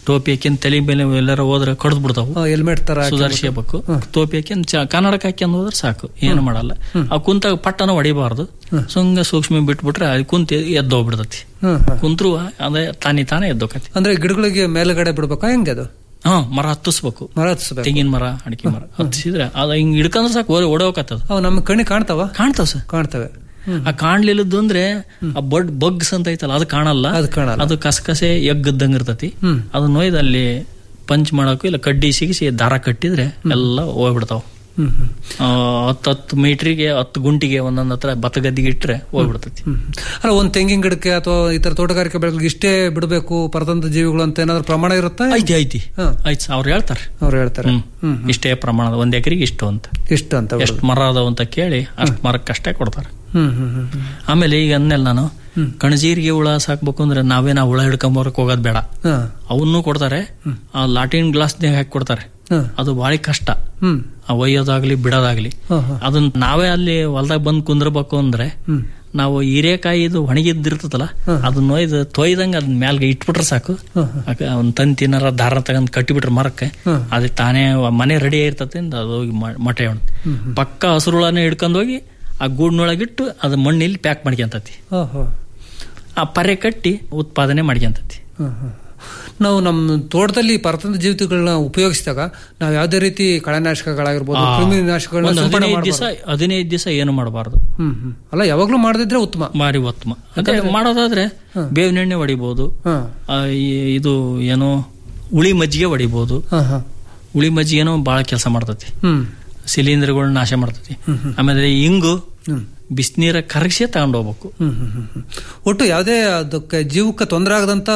ಟೋಪಿ ಹಾಕ್ಯಂಡ್ ತಲೆ ಮೇಲೆ ಎಲ್ಲಾರ ಹೋದ್ರೆ ಕಡ್ದು ಬಿಡ್ತಾವು ಹೆಲ್ಮೆಟ್ ತರ ಹಾಕ್ಕೊಂಡ್ಬಿಟ್ಟು. ಸುಧಾರಿಸಬೇಕು ಟೋಪಿ ಹಾಕ್ಯಂಡ್ ಚ- ಕನ್ನಡಕ ಹಾಕ್ಯಂಡ್ ಹೋದ್ರೆ ಸಾಕು ಏನು ಮಾಡಲ್ಲ ಆ ಕುಂತಾಗ ಪಟ್ಟನ ಹೊಡಿಬಾರ್ದು ಸುಂಗ ಸೂಕ್ಷ್ಮ ಬಿಟ್ಬಿಟ್ರೆ ಅದು ಕುಂತ ಎದ್ದು ಹೋಗ್ಬಿಡ್ತತಿ ಹ್ಮ್, ಹ್ಮ್. ಕುಂತ್ರು ಅದೇ ತಾನೇ ತಾನೇ ಎದ್ದೋಕತಿ ಅಂದ್ರೆ ಗಿಡಗಳಿಗೆ ಮೇಲ್ಗಡೆ ಬಿಡ್ಬೇಕಾ ಹೆಂಗೆ ಅದು ಹಾ ಮರ ಹತ್ತಿಸ್ಬೇಕು ಮರ ಹತ್ತಿಸ್ಬೇಕು ತೆಂಗಿನ ಮರ ಅಡಿಕೆ ಮರ ಹತ್ತಿಸಿದ್ರೆ ಅದ ಹಿಂಗ್ ಹಿಡ್ಕಂದ್ರೆ ಸಾಕು ಓಡೋಕತ್ತದ ಅವು ನಮ್ಮ ಕಣ್ಣಿ ಕಾಣ್ತಾವ ಕಾಣ್ತಾವ ಸರ್ ಕಾಣ್ತವೆ ಆ ಕಾಣ್ಲಿಲ್ಲದ್ದು ಅಂದ್ರೆ ಆ ಬಡ್ ಬಗ್ಸ್ ಅಂತ ಐತಲ್ಲ ಅದು ಕಾಣಲ್ಲ ಅದು ಕಾಣಲ್ಲ. ಅದು ಕಸಕಸೆ ಎಗ್ಗದ್ದಂಗ ಇರ್ತತಿ ಹ್ಮ್. ಅದು ನೋಯ್ದು ಅಲ್ಲಿ ಪಂಚ್ ಮಾಡಕ್ಕೂ ಇಲ್ಲ ಕಡ್ಡಿ ಸಿಗಿಸಿ ದಾರ ಕಟ್ಟಿದ್ರೆ ಎಲ್ಲ ಹೋಗ್ಬಿಡ್ತಾವ ಹ್ಮ್ ಹ್ಮ್ ಹತ್ತು ಹತ್ತು ಮೀಟ್ರಿಗೆ ಹತ್ತು ಗುಂಟಿಗೆ ಒಂದೊಂದ್ ಹತ್ರ ಭತ್ತ ಗದ್ದಿಗೆ ಇಟ್ರೆ ಹೋಗ್ಬಿಡ್ತತಿ ಹ್ಮ್. ಅಲ್ಲ ಒಂದ್ ತೆಂಗಿನ ಗಿಡಕ್ಕೆ ಅಥವಾ ಇತರ ತೋಟಗಾರಿಕೆ ಬೆಳೆಗಳಿಗೆ ಇಷ್ಟೇ ಬಿಡಬೇಕು ಪರತಂತ್ರ ಜೀವಿಗಳು ಅಂತ ಏನಾದ್ರು ಪ್ರಮಾಣ ಇರುತ್ತಾ ಐತಿ ಐತಿ ಆಯ್ತು ಅವ್ರು ಹೇಳ್ತಾರೆ ಅವ್ರು ಹೇಳ್ತಾರೆ ಹ್ಮ್. ಇಷ್ಟೇ ಪ್ರಮಾಣದ ಒಂದ್ ಎಕರೆಗೆ ಇಷ್ಟು ಅಂತ ಇಷ್ಟ ಅಂತ ಎಷ್ಟು ಮರ ಅದಾವ ಅಂತ ಕೇಳಿ ಅಷ್ಟ್ ಮರಕ್ಕಷ್ಟೇ ಕೊಡ್ತಾರೆ ಹ್ಮ್ ಹ್ಮ್ ಹ್ಮ್ ಹ್ಮ್. ಆಮೇಲೆ ಈಗ ಅಂದ್ನಲ್ಲ ನಾನು ಕಣಜೀರಿಗೆ ಹುಳ ಸಾಕ್ಬೇಕು ಅಂದ್ರೆ ನಾವೇನ ಹುಳ ಹಿಡ್ಕೊಂಬರಕ್ ಹೋಗೋದ್ ಬೇಡ ಹಾ. ಅವನ್ನೂ ಕೊಡ್ತಾರೆ ಆ ಲಾಟಿನ್ ಗ್ಲಾಸ್ನಾಗ ಹಾಕಿ ಕೊಡ್ತಾರೆ ಹಾ. ಅದು ಬಾಳಿ ಕಷ್ಟ ಹ್ಮ್ ಆ ಒಯ್ಯೋದಾಗ್ಲಿ ಬಿಡೋದಾಗ್ಲಿ ಹಾ, ಹಾ. ಅದನ್ನ ನಾವೇ ಅಲ್ಲಿ ಹೊಲ್ದಾಗ ಬಂದ್ ಕುಂದ್ರಬೇಕು ಅಂದ್ರೆ ಹ್ಮ್. ನಾವು ಹೀರೆಕಾಯಿ ಇದು ಒಣಗಿದ್ದಿರ್ತದಲ್ಲ ಅದನ್ನ ಒಯ್ದು ತೊಯ್ದಂಗ ಅದನ್ನ ಮ್ಯಾಲ್ಗೆ ಇಟ್ಬಿಟ್ರೆ ಸಾಕು ಆಗ ಒಂದ್ ತಂತಿನಾರ ದಾರ ತಗೊಂಡ್ ಕಟ್ಟಿಬಿಟ್ರೆ ಮರಕ್ಕೆ ಹ್ಮ್. ಅದು ತಾನೇ ಮನೆ ರೆಡಿ ಇರ್ತತೆ ಅದು ಹೋಗಿ ಮ- ಮೊಟ್ಟೆ ಹೊಣ್ ಪಕ್ಕ ಹಸುರುಳನೆ ಹಿಡ್ಕೊಂಡು ಹೋಗಿ ಆ ಗೂಡ್ನೊಳಗಿಟ್ಟು ಅದು ಮಣ್ಣಲ್ಲಿ ಪ್ಯಾಕ್ ಮಾಡ್ಕೊಂತತಿ ಓಹೋ. ಆ ಪರೆ ಕಟ್ಟಿ ಉತ್ಪಾದನೆ ಮಾಡ್ಕೊಂತತಿ ಹ್ಮ್, ಹ್ಮ್. ನಾವು ನಮ್ಮ ತೋಟದಲ್ಲಿ ಪರತಂತ್ರ ಜೀವಿಗಳನ್ನ ಉಪಯೋಗಿಸಿದಾಗ ನಾವು ಯಾವುದೇ ರೀತಿ ಕಳೆನಾಶಕಗಳಾಗಿರ್ಬೋದು ಆ, ಕ್ರಿಮಿನಾಶಕಗಳನ್ನ ಒಂದು ಸಿಂಪಡಣೆ ಹದಿನೈದು ದಿವಸ ಮಾಡಬಾರ್ದು. ಹದಿನೈದು ದಿವಸ ಏನು ಮಾಡಬಾರ್ದು ಹ್ಮ್ ಹ್ಮ್. ಅಲ್ಲ ಯಾವಾಗ್ಲೂ ಮಾಡದಿದ್ರೆ ಉತ್ತಮ ಭಾರಿ ಉತ್ತಮ ಅದೇ ಮಾಡೋದಾದ್ರೆ ಬೇವಿನ ಎಣ್ಣೆ ಹೊಡಿಬಹುದು ಹಾ. ಆ, ಈ- ಇದು ಏನೋ ಉಳಿ ಮಜ್ಜಿಗೆ ಹೊಡಿಬಹುದು ಹಾ, ಹಾ. ಉಳಿ ಮಜ್ಜಿಗೆನೂ ಬಹಳ ಕೆಲಸ ಮಾಡ್ತತಿ ಹ್ಮ್ ಸಿಲಿಂಡರ್ಗಳನ್ನ ನಾಶ ಮಾಡ್ತತಿ ಹ್ಮ್, ಹ್ಮ್. ಆಮೇಲೆ ಇಂಗು ಹ್ಮ್. ಬಿಸಿನೀರ ಕರಗಿಸಿ ತಗೊಂಡು ಹೋಗ್ಬೇಕು ಹ್ಮ್, ಹ್ಮ್, ಹ್ಮ್, ಹ್ಮ್. ಒಟ್ಟು ಯಾವುದೇ ಅದಕ್ಕೆ ಜೀವಕ್ಕೆ ತೊಂದರೆ ಆಗದಂತ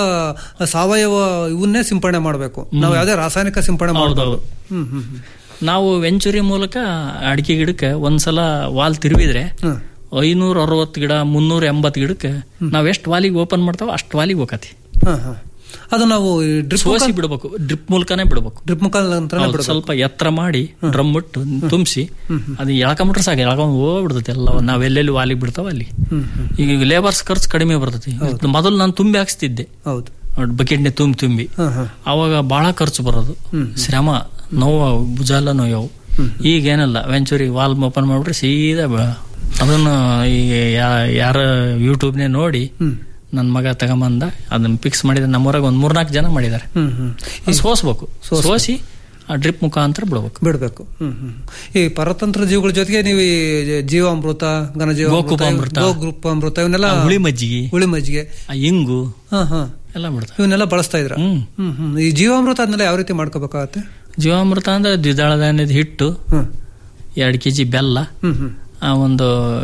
ಸಾವಯವ ಇವನ್ನೇ ಸಿಂಪಡಣೆ ಮಾಡಬೇಕು ನಾವು ಯಾವುದೇ ರಾಸಾಯನಿಕ ಸಿಂಪಡಣೆ ಮಾಡಬಾರ್ದು ಹೌದೌದು. ಹ್ಮ್ ಹ್ಮ್ ಹ್ಮ್. ನಾವು ವೆಂಚುರಿ ಮೂಲಕ ಅಡಿಕೆ ಗಿಡಕ್ಕೆ ಒಂದ್ಸಲ ವಾಲ್ ತಿರುವಿದ್ರೆ ಐನೂರ ಅರವತ್ತು ಗಿಡ ಮುನ್ನೂರ ಎಂಬತ್ತು ಗಿಡಕ್ಕೆ ನಾವ್ ಎಷ್ಟು ವಾಲಿಗೆ ಓಪನ್ ಮಾಡ್ತಾವ ಅಷ್ಟು ವಾಲಿಗೆ ಹೋಗತಿ ಹಾ, ಹಾ. ಅದು ನಾವು ಡ್ರಿಪ್ ಸೋಸಿ ಬಿಡ್ಬೇಕು ಡ್ರಿಪ್ ಮೂಲಕನೇ ಬಿಡ್ಬೇಕು ಡ್ರಿಪ್ ಮುಖಾಂತರ ಹೌದು, ಸ್ವಲ್ಪ ಎತ್ತರ ಮಾಡಿ ಡ್ರಮ್ ಇಟ್ಟು ತುಂಬಿಸಿ ಅದು ಎಳ್ಕೊಂಬಿಟ್ರೆ ಸಾಕು ಎಳ್ಕೊಂಡ್ ಹೋಗ್ಬಿಡ್ತೈತಿ ಎಲ್ಲ ನಾವೆಲ್ಲೆಲ್ಲಿ ವಾಲಿಗೆ ಬಿಡ್ತಾವ ಅಲ್ಲಿ ಹ್ಮ್, ಹ್ಮ್. ಈಗ ಲೇಬರ್ಸ್ ಖರ್ಚು ಕಡಿಮೆ ಬರ್ತೈತಿ ಮೊದಲು ನಾನು ತುಂಬಿ ಹಾಕ್ಸ್ತಿದ್ದೆ ಹೌದು ಬಕೆಟ್ನೆ ತುಂಬಿ ತುಂಬಿ ಹಾ, ಹಾ. ಅವಾಗ ಬಹಳ ಖರ್ಚು ಬರೋದು ಶ್ರಮ ನೋವು ಭುಜ ಎಲ್ಲ ನೋಯವು ಈಗ ಏನಲ್ಲ ವೆಂಚುರಿ ವಾಲ್ ಓಪನ್ ಮಾಡ್ಬಿಟ್ರೆ ಸೀದಾ ಬ- ಅದನ್ನು ಈ ಯಾ- ಯಾರ ಯೂಟ್ಯೂಬ್ನೇ ನೋಡಿ ನನ್ನ ಮಗ ತಗೊಂಬಂದ ಅದನ್ನ ಫಿಕ್ಸ್ ಮಾಡಿದ ನಮ್ಮೂರಾಗ ಒಂದ್ ಮೂರ್ನಾಲ್ಕು ಜನ ಮಾಡಿದ್ದಾರೆ ಹ್ಮ್ ಹ್ಮ್ ಅದು ಸೋಸ್ಬೇಕು ಸೋಸಿ ಆ ಡ್ರಿಪ್ ಮುಖಾಂತರ ಬಿಡ್ಬೇಕು ಬಿಡ್ಬೇಕು ಹ್ಮ್ ಹ್ಮ್ ಈ ಪರತಂತ್ರ ಜೀವಿಗಳ ಜೊತೆಗೆ ನೀವು ಈ ಜೀವಾಮೃತ ಘನಜೀವಾಮೃತ ಗೋಕುಪಾಮೃತ, ಗೋಗ್ರೂಪಾಮೃತ ಇವನ್ನೆಲ್ಲ ಆ ಹುಳಿ ಮಜ್ಜಿಗೆ ಹುಳಿ ಮಜ್ಜಿಗೆ ಆ ಇಂಗು ಹಾ ಹಾ ಎಲ್ಲ ಬಿಡ್ತಾರೆ ಇವನ್ನೆಲ್ಲ ಬಳಸ್ತಾ ಇದ್ರ ಹ್ಮ್ ಹ್ಮ್ ಹ್ಮ್ ಈ ಜೀವಾಮೃತ ಅದನ್ನೆಲ್ಲ ಯಾವ ರೀತಿ ಮಾಡ್ಕೋಬೇಕಾಗತ್ತೆ ಜೀವಾಮೃತ ಅಂದ್ರೆ ದ್ವಿದಳ ಧಾನ್ಯದ ಹಿಟ್ಟು ಹ್ಮ್ ಎರಡು ಕೆಜಿ ಬೆಲ್ಲ ಹ್ಮ್ ಹ್ಮ್ ಆ ಒಂದು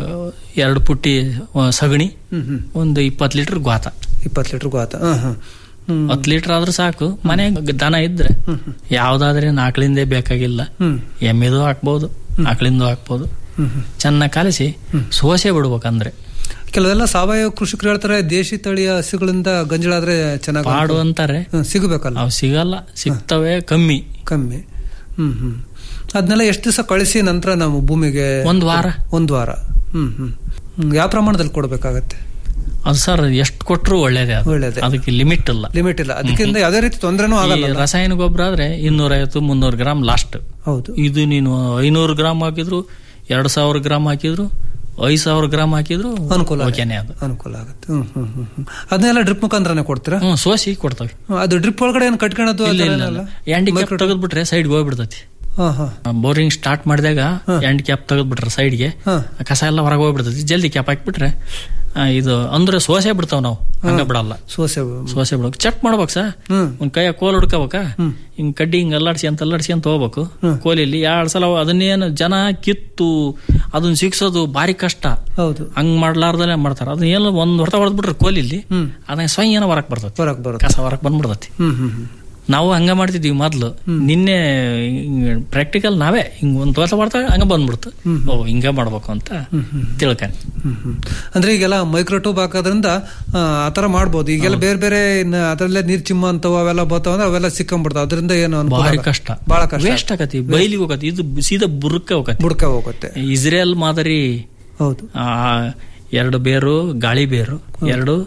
ಎರಡು ಪುಟ್ಟಿ ಆ, ಸಗಣಿ ಹ್ಮ್ ಹ್ಮ್ ಒಂದು ಇಪ್ಪತ್ತು ಲೀಟರ್ ಗ್ವಾತ ಇಪ್ಪತ್ತು ಲೀಟರ್ ಗೋತ ಹಾ ಹಾ ಹ್ಮ್ ಹತ್ತು ಲೀಟರ್ ಆದ್ರೂ ಸಾಕು ಮನೆಗೆ ದನ ಇದ್ರೆ ಯಾವ್ದಾದ್ರೆ ಆಕಳಿಂದೇ ಬೇಕಾಗಿಲ್ಲ ಹ್ಮ್ ಎಮ್ಮೆದು ಹಾಕ್ಬೋದು ಆಕಳಿಂದು ಹಾಕ್ಬೋದು ಹ್ಮ್ ಹ್ಮ್. ಚೆನ್ನಾಗಿ ಕಲಸಿ ಸೋಸೆ ಬಿಡ್ಬೇಕಂದ್ರೆ ಕೆಲವೆಲ್ಲ ಸಾವಯವ ಕೃಷಿಕರು ಹೇಳ್ತಾರೆ ದೇಶಿ ತಳಿಯ ಹಸುಗಳಿಂದ ಗಂಜಲಾದ್ರೆ ಚೆನ್ನಾಗಿ ಪಾಡು ಅಂತಾರೆ ಸಿಗಬೇಕಲ್ಲ ಅವು ಸಿಗಲ್ಲ ಸಿಗ್ತವೆ ಕಮ್ಮಿ ಕಮ್ಮಿ ಹ್ಮ್ ಹ್ಮ್ ಅದನ್ನೆಲ್ಲ ಎಷ್ಟು ದಿವಸ ಕಳಿಸಿ ನಂತರ ನಾವು ಭೂಮಿಗೆ ಒಂದ್ ವಾರ. ಒಂದ್ ವಾರ ಹ್ಮ್ ಹ್ಮ್ ಹ್ಮ್. ಯಾವ ಪ್ರಮಾಣದಲ್ಲಿ ಕೊಡ್ಬೇಕಾಗತ್ತೆ ಅದು ಸರ್ ಎಷ್ಟು ಕೊಟ್ಟರು ಒಳ್ಳೇದೇ ಅದು ಒಳ್ಳೇದೇ. ಅದಕ್ಕೆ ಲಿಮಿಟ್ ಇಲ್ಲ ಲಿಮಿಟ್ ಇಲ್ಲ ಅದಕ್ಕಿಂತ ಯಾವುದೇ ರೀತಿ ತೊಂದರೆನೂ ಆಗಲ್ಲ ಈ ರಾಸಾಯನಿಕ ಗೊಬ್ಬರ ಆದ್ರೆ ಇನ್ನೂರೈವತ್ತು ಮುನ್ನೂರು ಗ್ರಾಮ್ ಲಾಸ್ಟ್ ಹೌದು ಇದು ನೀನು ಐನೂರು ಗ್ರಾಮ್ ಹಾಕಿದ್ರು ಎರಡ್ ಸಾವಿರ ಗ್ರಾಮ್ ಹಾಕಿದ್ರು ಐದ್ ಸಾವಿರ ಗ್ರಾಮ್ ಹಾಕಿದ್ರು ಅನುಕೂಲ ಓಕೆನೆ ಅದು ಅನುಕೂಲ ಆಗುತ್ತೆ ಹ್ಮ್ ಹ್ಮ್ ಹ್ಮ್ ಹ್ಮ್. ಅದನ್ನೆಲ್ಲ ಡ್ರಿಪ್ ಮುಖಾಂತರನೇ ಕೊಡ್ತೀರಾ ಹ್ಮ್ ಸೋಸಿ ಕೊಡ್ತವೆ ಹ್ಮ್, ಅದು ಡ್ರಿಪ್ ಒಳಗಡೆ ಏನು ಕಟ್ಕೊಳೋದು ಆ ಇಲ್ಲ ಥರ ಇಲ್ಲ ಏನಲ್ಲ? ಎಂಡಿ ಕ್ಯಾಪ್ ತೆಗೆದ್ಬಿಟ್ರೆ ಸೈಡ್ಗೆ ಹೋಗ್ಬಿಡ್ತತಿ ಹಾ ಹಾ ಬೋರಿಂಗ್ ಸ್ಟಾರ್ಟ್ ಮಾಡಿದಾಗ ಎಂಡ್ ಕ್ಯಾಪ್ ತೆಗೆದ್ಬಿಟ್ರೆ ಸೈಡ್ಗೆ ಹಾ. ಕಸ ಎಲ್ಲ ಹೊರಗೆ ಹೋಗ್ಬಿಡ್ತೈತಿ ಜಲ್ದಿ ಕ್ಯಾಪ್ ಹಾಕ್ಬಿಟ್ರೆ ಆ, ಇದು ಅಂದ್ರೆ ಸೋಸೆ ಬಿಡ್ತಾವ ನಾವು ಹಂಗ ಬಿಡಲ್ಲ ಸೋಸೆ ಸೋಸೆ ಬಿಡ್ಬೇಕು ಚೆಕ್ ಮಾಡ್ಬೇಕು ಸಾ ಹ್ಮ್. ಒಂದ್ ಕೈಯ ಕೋಲ್ ಹುಡ್ಕೋಬೇಕಾ ಹಿಂಗ್ ಕಡ್ಡಿ ಹಿಂಗ್ ಅಲ್ಲಾಡ್ಸಿ ಅಂತ ಅಲ್ಲಾಡ್ಸಿ ಅಂತ ಹೋಗ್ಬೇಕು ಕೋಲಿಲಿ ಎರಡ್ ಸಲ ಅದನ್ನೇನು ಜನ ಕಿತ್ತು ಅದನ್ನ ಸಿಕ್ಸೋದು ಭಾರಿ ಕಷ್ಟ ಹೌದು ಹಂಗ್ ಮಾಡ್ಲಾರ್ದಲ್ಲೇ ಮಾಡ್ತಾರ ಅದನ್ನ ಏನೋ ಒಂದ್ ಹೊರತ ಹೊಡೆದ್ಬಿಟ್ರೆ ಕೋಲಿಲಿ ಅದನ್ನ ಸ್ವಯಂ ಏನೋ ಹೊರಕ್ ಬರ್ತೈತಿ ಹೊರಕ್ ಬರುತ್ತೆ ಕಸ ಹೊರಕ್ ಬಂದ್ಬಿಡ್ತೈತಿ ಹ್ಮ್ ಹ್ಮ್ ಹ್ಮ್ ನಾವು ಹಂಗ ಮಾಡ್ತಿದ್ವಿ ಮೊದ್ಲು ನಿನ್ನೆ ಪ್ರಾಕ್ಟಿಕಲ್ ನಾವೇ ಹಿಂಗ್ ಒಂದ್ ತೋಟ ಮಾಡ್ತಾ ಹಂಗ ಬಂದ್ಬಿಡ್ತು ಓ ಹಿಂಗ ಮಾಡ್ಬೇಕು ಅಂತ ತಿಳ್ಕೊಂಡ್ ಹ್ಮ್ ಹ್ಮ್. ಅಂದ್ರೆ ಈಗೆಲ್ಲ ಮೈಕ್ರೋಟೂಬ್ ಹಾಕೋದ್ರಿಂದ ಆ, ಆ ತರ ಮಾಡ್ಬೋದು ಈಗೆಲ್ಲ ಬೇರೆ ಬೇರೆ ಇನ್ನ ಅದರಲ್ಲೇ ನೀರ್ ಚಿಮ್ಮ ಅಂತವ ಅವೆಲ್ಲ ಬರ್ತಾವ ಅಂದ್ರೆ ಅವೆಲ್ಲ ಸಿಕ್ಕಂಬಿಡ್ತಾವ ಅದರಿಂದ ಏನು ಅನುಕೂಲ ಭಾರಿ ಆಗಲ್ಲ. ಕಷ್ಟ ಬಹಳ ಕಷ್ಟ ವೇಸ್ಟ್ ಆಗತಿ ಬೈಲಿಗೆ ಹೋಗತಿ ಇದು ಸೀದಾ ಬುರ್ಕ ಹೋಗತಿ ಬುಡ್ಕ ಹೋಗುತ್ತೆ ಇಸ್ರೇಲ್ ಮಾದರಿ ಹೌದು ಆ, ಎರಡು ಬೇರು ಗಾಳಿ ಬೇರು ಎರಡು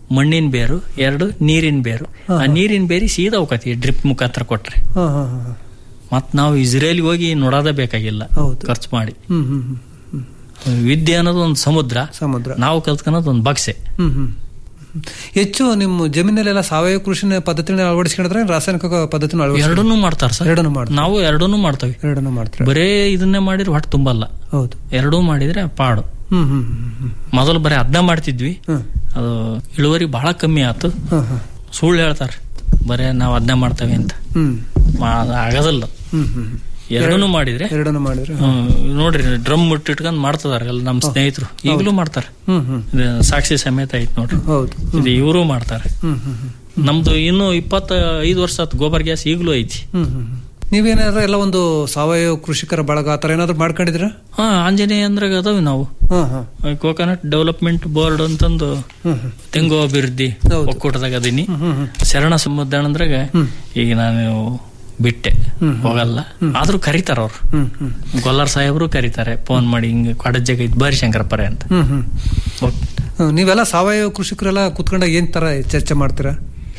ಮಣ್ಣಿನ ಬೇರು ಎರಡು ನೀರಿನ ಬೇರು ಆ ನೀರಿನ ಬೇರಿ ಸೀದಾ ಹೋಗತಿ ಡ್ರಿಪ್ ಮುಖಾಂತರ ಕೊಟ್ರೆ ಹಾ ಹಾ ಹಾ ಮತ್ ನಾವು ಇಸ್ರೇಲ್ ಹೋಗಿ ನೋಡೋದೇ ಬೇಕಾಗಿಲ್ಲ ಖರ್ಚು ಮಾಡಿ ಹ್ಮ್ ಹ್ಮ್ ಹ್ಮ್ ವಿದ್ಯೆ ಅನ್ನೋದು ಒಂದು ಸಮುದ್ರ ಸಮುದ್ರ ನಾವು ಕಲ್ತ್ಕೊಳೋದು ಒಂದು ಬಕ್ಸೆ ಹ್ಮ್ ಹ್ಮ್ ಹ್ಮ್. ಹೆಚ್ಚು ನಿಮ್ಮ ಜಮೀನಲ್ಲೆಲ್ಲ ಸಾವಯವ ಕೃಷಿನ ಪದ್ಧತಿನ ಅಳವಡಿಸ್ಕೊಂಡ್ರೆ ರಾಸಾಯನಿಕ ಪದ್ಧತಿನ ಅಳವಡಿಸ್ಕೊಂಡ್ರೆ ಎರಡನ್ನೂ ಮಾಡ್ತಾರ ಸರ್ ಎರಡನ್ನೂ ಮಾಡ್ತಾರೆ ನಾವು ಎರಡನ್ನೂ ಮಾಡ್ತೇವೆ ಎರಡನ್ನೂ ಮಾಡ್ತಾರೆ ಬರೇ ಇದನ್ನೇ ಮಾಡಿದ್ರೆ ಹೊಟ್ಟೆ ತುಂಬಲ್ಲ ಹೌದು ಎರಡೂ ಮಾಡಿದ್ರೆ ಪಾಡು ಹ್ಮ್ ಹ್ಮ್ ಹ್ಮ್ ಹ್ಮ್ ಮೊದಲು ಬರೀ ಅದನ್ನ ಮಾಡ್ತಿದ್ವಿ ಅದು ಇಳುವರಿ ಬಹಳ ಕಮ್ಮಿ ಆಯ್ತು ಹ್ಮ್ ಹ್ಮ್ ಸುಳ್ಳು ಹೇಳ್ತಾರೆ ಬರೇ ನಾವು ಅದನ್ನ ಮಾಡ್ತೇವೆ ಅಂತ ಹ್ಮ್ ಮಾ- ಅದು ಆಗೋದಿಲ್ಲ ಹ್ಮ್ ಹ್ಮ್ ಎರಡನ್ನೂ ಮಾಡಿದ್ರೆ ಎರಡನ್ನೂ ಮಾಡಿದ್ರೆ ಹ್ಮ್, ನೋಡ್ರಿ ಡ್ರಮ್ ಮುಟ್ಟಿಟ್ಕೊಂಡ್ ಮಾಡ್ತದಾರ ಎಲ್ಲ ನಮ್ಮ ಸ್ನೇಹಿತರು ಈಗಲೂ ಮಾಡ್ತಾರೆ ಹ್ಮ್ ಹ್ಮ್ ಇದು ಸಾಕ್ಷಿ ಸಮೇತ ಐತ್ ನೋಡ್ರಿ ಹೌದು ಇದು ಇವರು ಮಾಡ್ತಾರೆ ಹ್ಮ್ ಹ್ಮ್ ಹ್ಮ್ ನಮ್ದು ಇನ್ನು ಇಪ್ಪತ್ತ ಐದು ವರ್ಷ ಆತ್ ಗೋಬರ್ ಗ್ಯಾಸ್ ಈಗಲೂ ಐತಿ ಹ್ಮ್ ಹ್ಮ್ ಹ್ಮ್. ನೀವೇನಾದ್ರೂ ಎಲ್ಲ ಒಂದು ಸಾವಯವ ಕೃಷಿಕರ ಬಳಗ ಆತರ ಏನಾದ್ರು ಮಾಡ್ಕೊಂಡಿದ್ರ ಹಾ ಆಂಜನೇಯ ಅಂದ್ರಾಗ ಅದಾವೆ ನಾವು ಹಾ ಹಾ ಕೋಕೋನಟ್ ಡೆವಲಪ್ಮೆಂಟ್ ಬೋರ್ಡ್ ಅಂತಂದು ಹ್ಮ್ ಹ್ಮ್ ತೆಂಗು ಅಭಿವೃದ್ಧಿ ಒಕ್ಕೂಟದಾಗ ಅದೀನಿ ಹ್ಮ್ ಹ್ಮ್ ಶರಣ ಸಮುದಾಯ ಅಂದ್ರಾಗ ಈಗ ನಾನು ಬಿಟ್ಟೆ ಹೋಗಲ್ಲ ಆದ್ರೂ ಕರೀತಾರ ಅವ್ರು ಹ್ಮ್ ಹ್ಮ್ ಗೊಲ್ಲರ್ ಸಾಹೇಬ್ರು ಕರೀತಾರೆ ಫೋನ್ ಮಾಡಿ ಹಿಂಗ ಕೊಡಜ್ಜಾಗ ಇದ್ ಬಾರಿ ಶಂಕರಪರೆ ಅಂತ ಹ್ಮ್ ಹ್ಮ್ ಹ್ಮ್, ನೀವೆಲ್ಲ ಸಾವಯವ ಕೃಷಿಕರೆಲ್ಲ ಕುತ್ಕೊಂಡಾಗ ಏನ್ ತರ ಚರ್ಚೆ ಮಾಡ್ತೀರಾ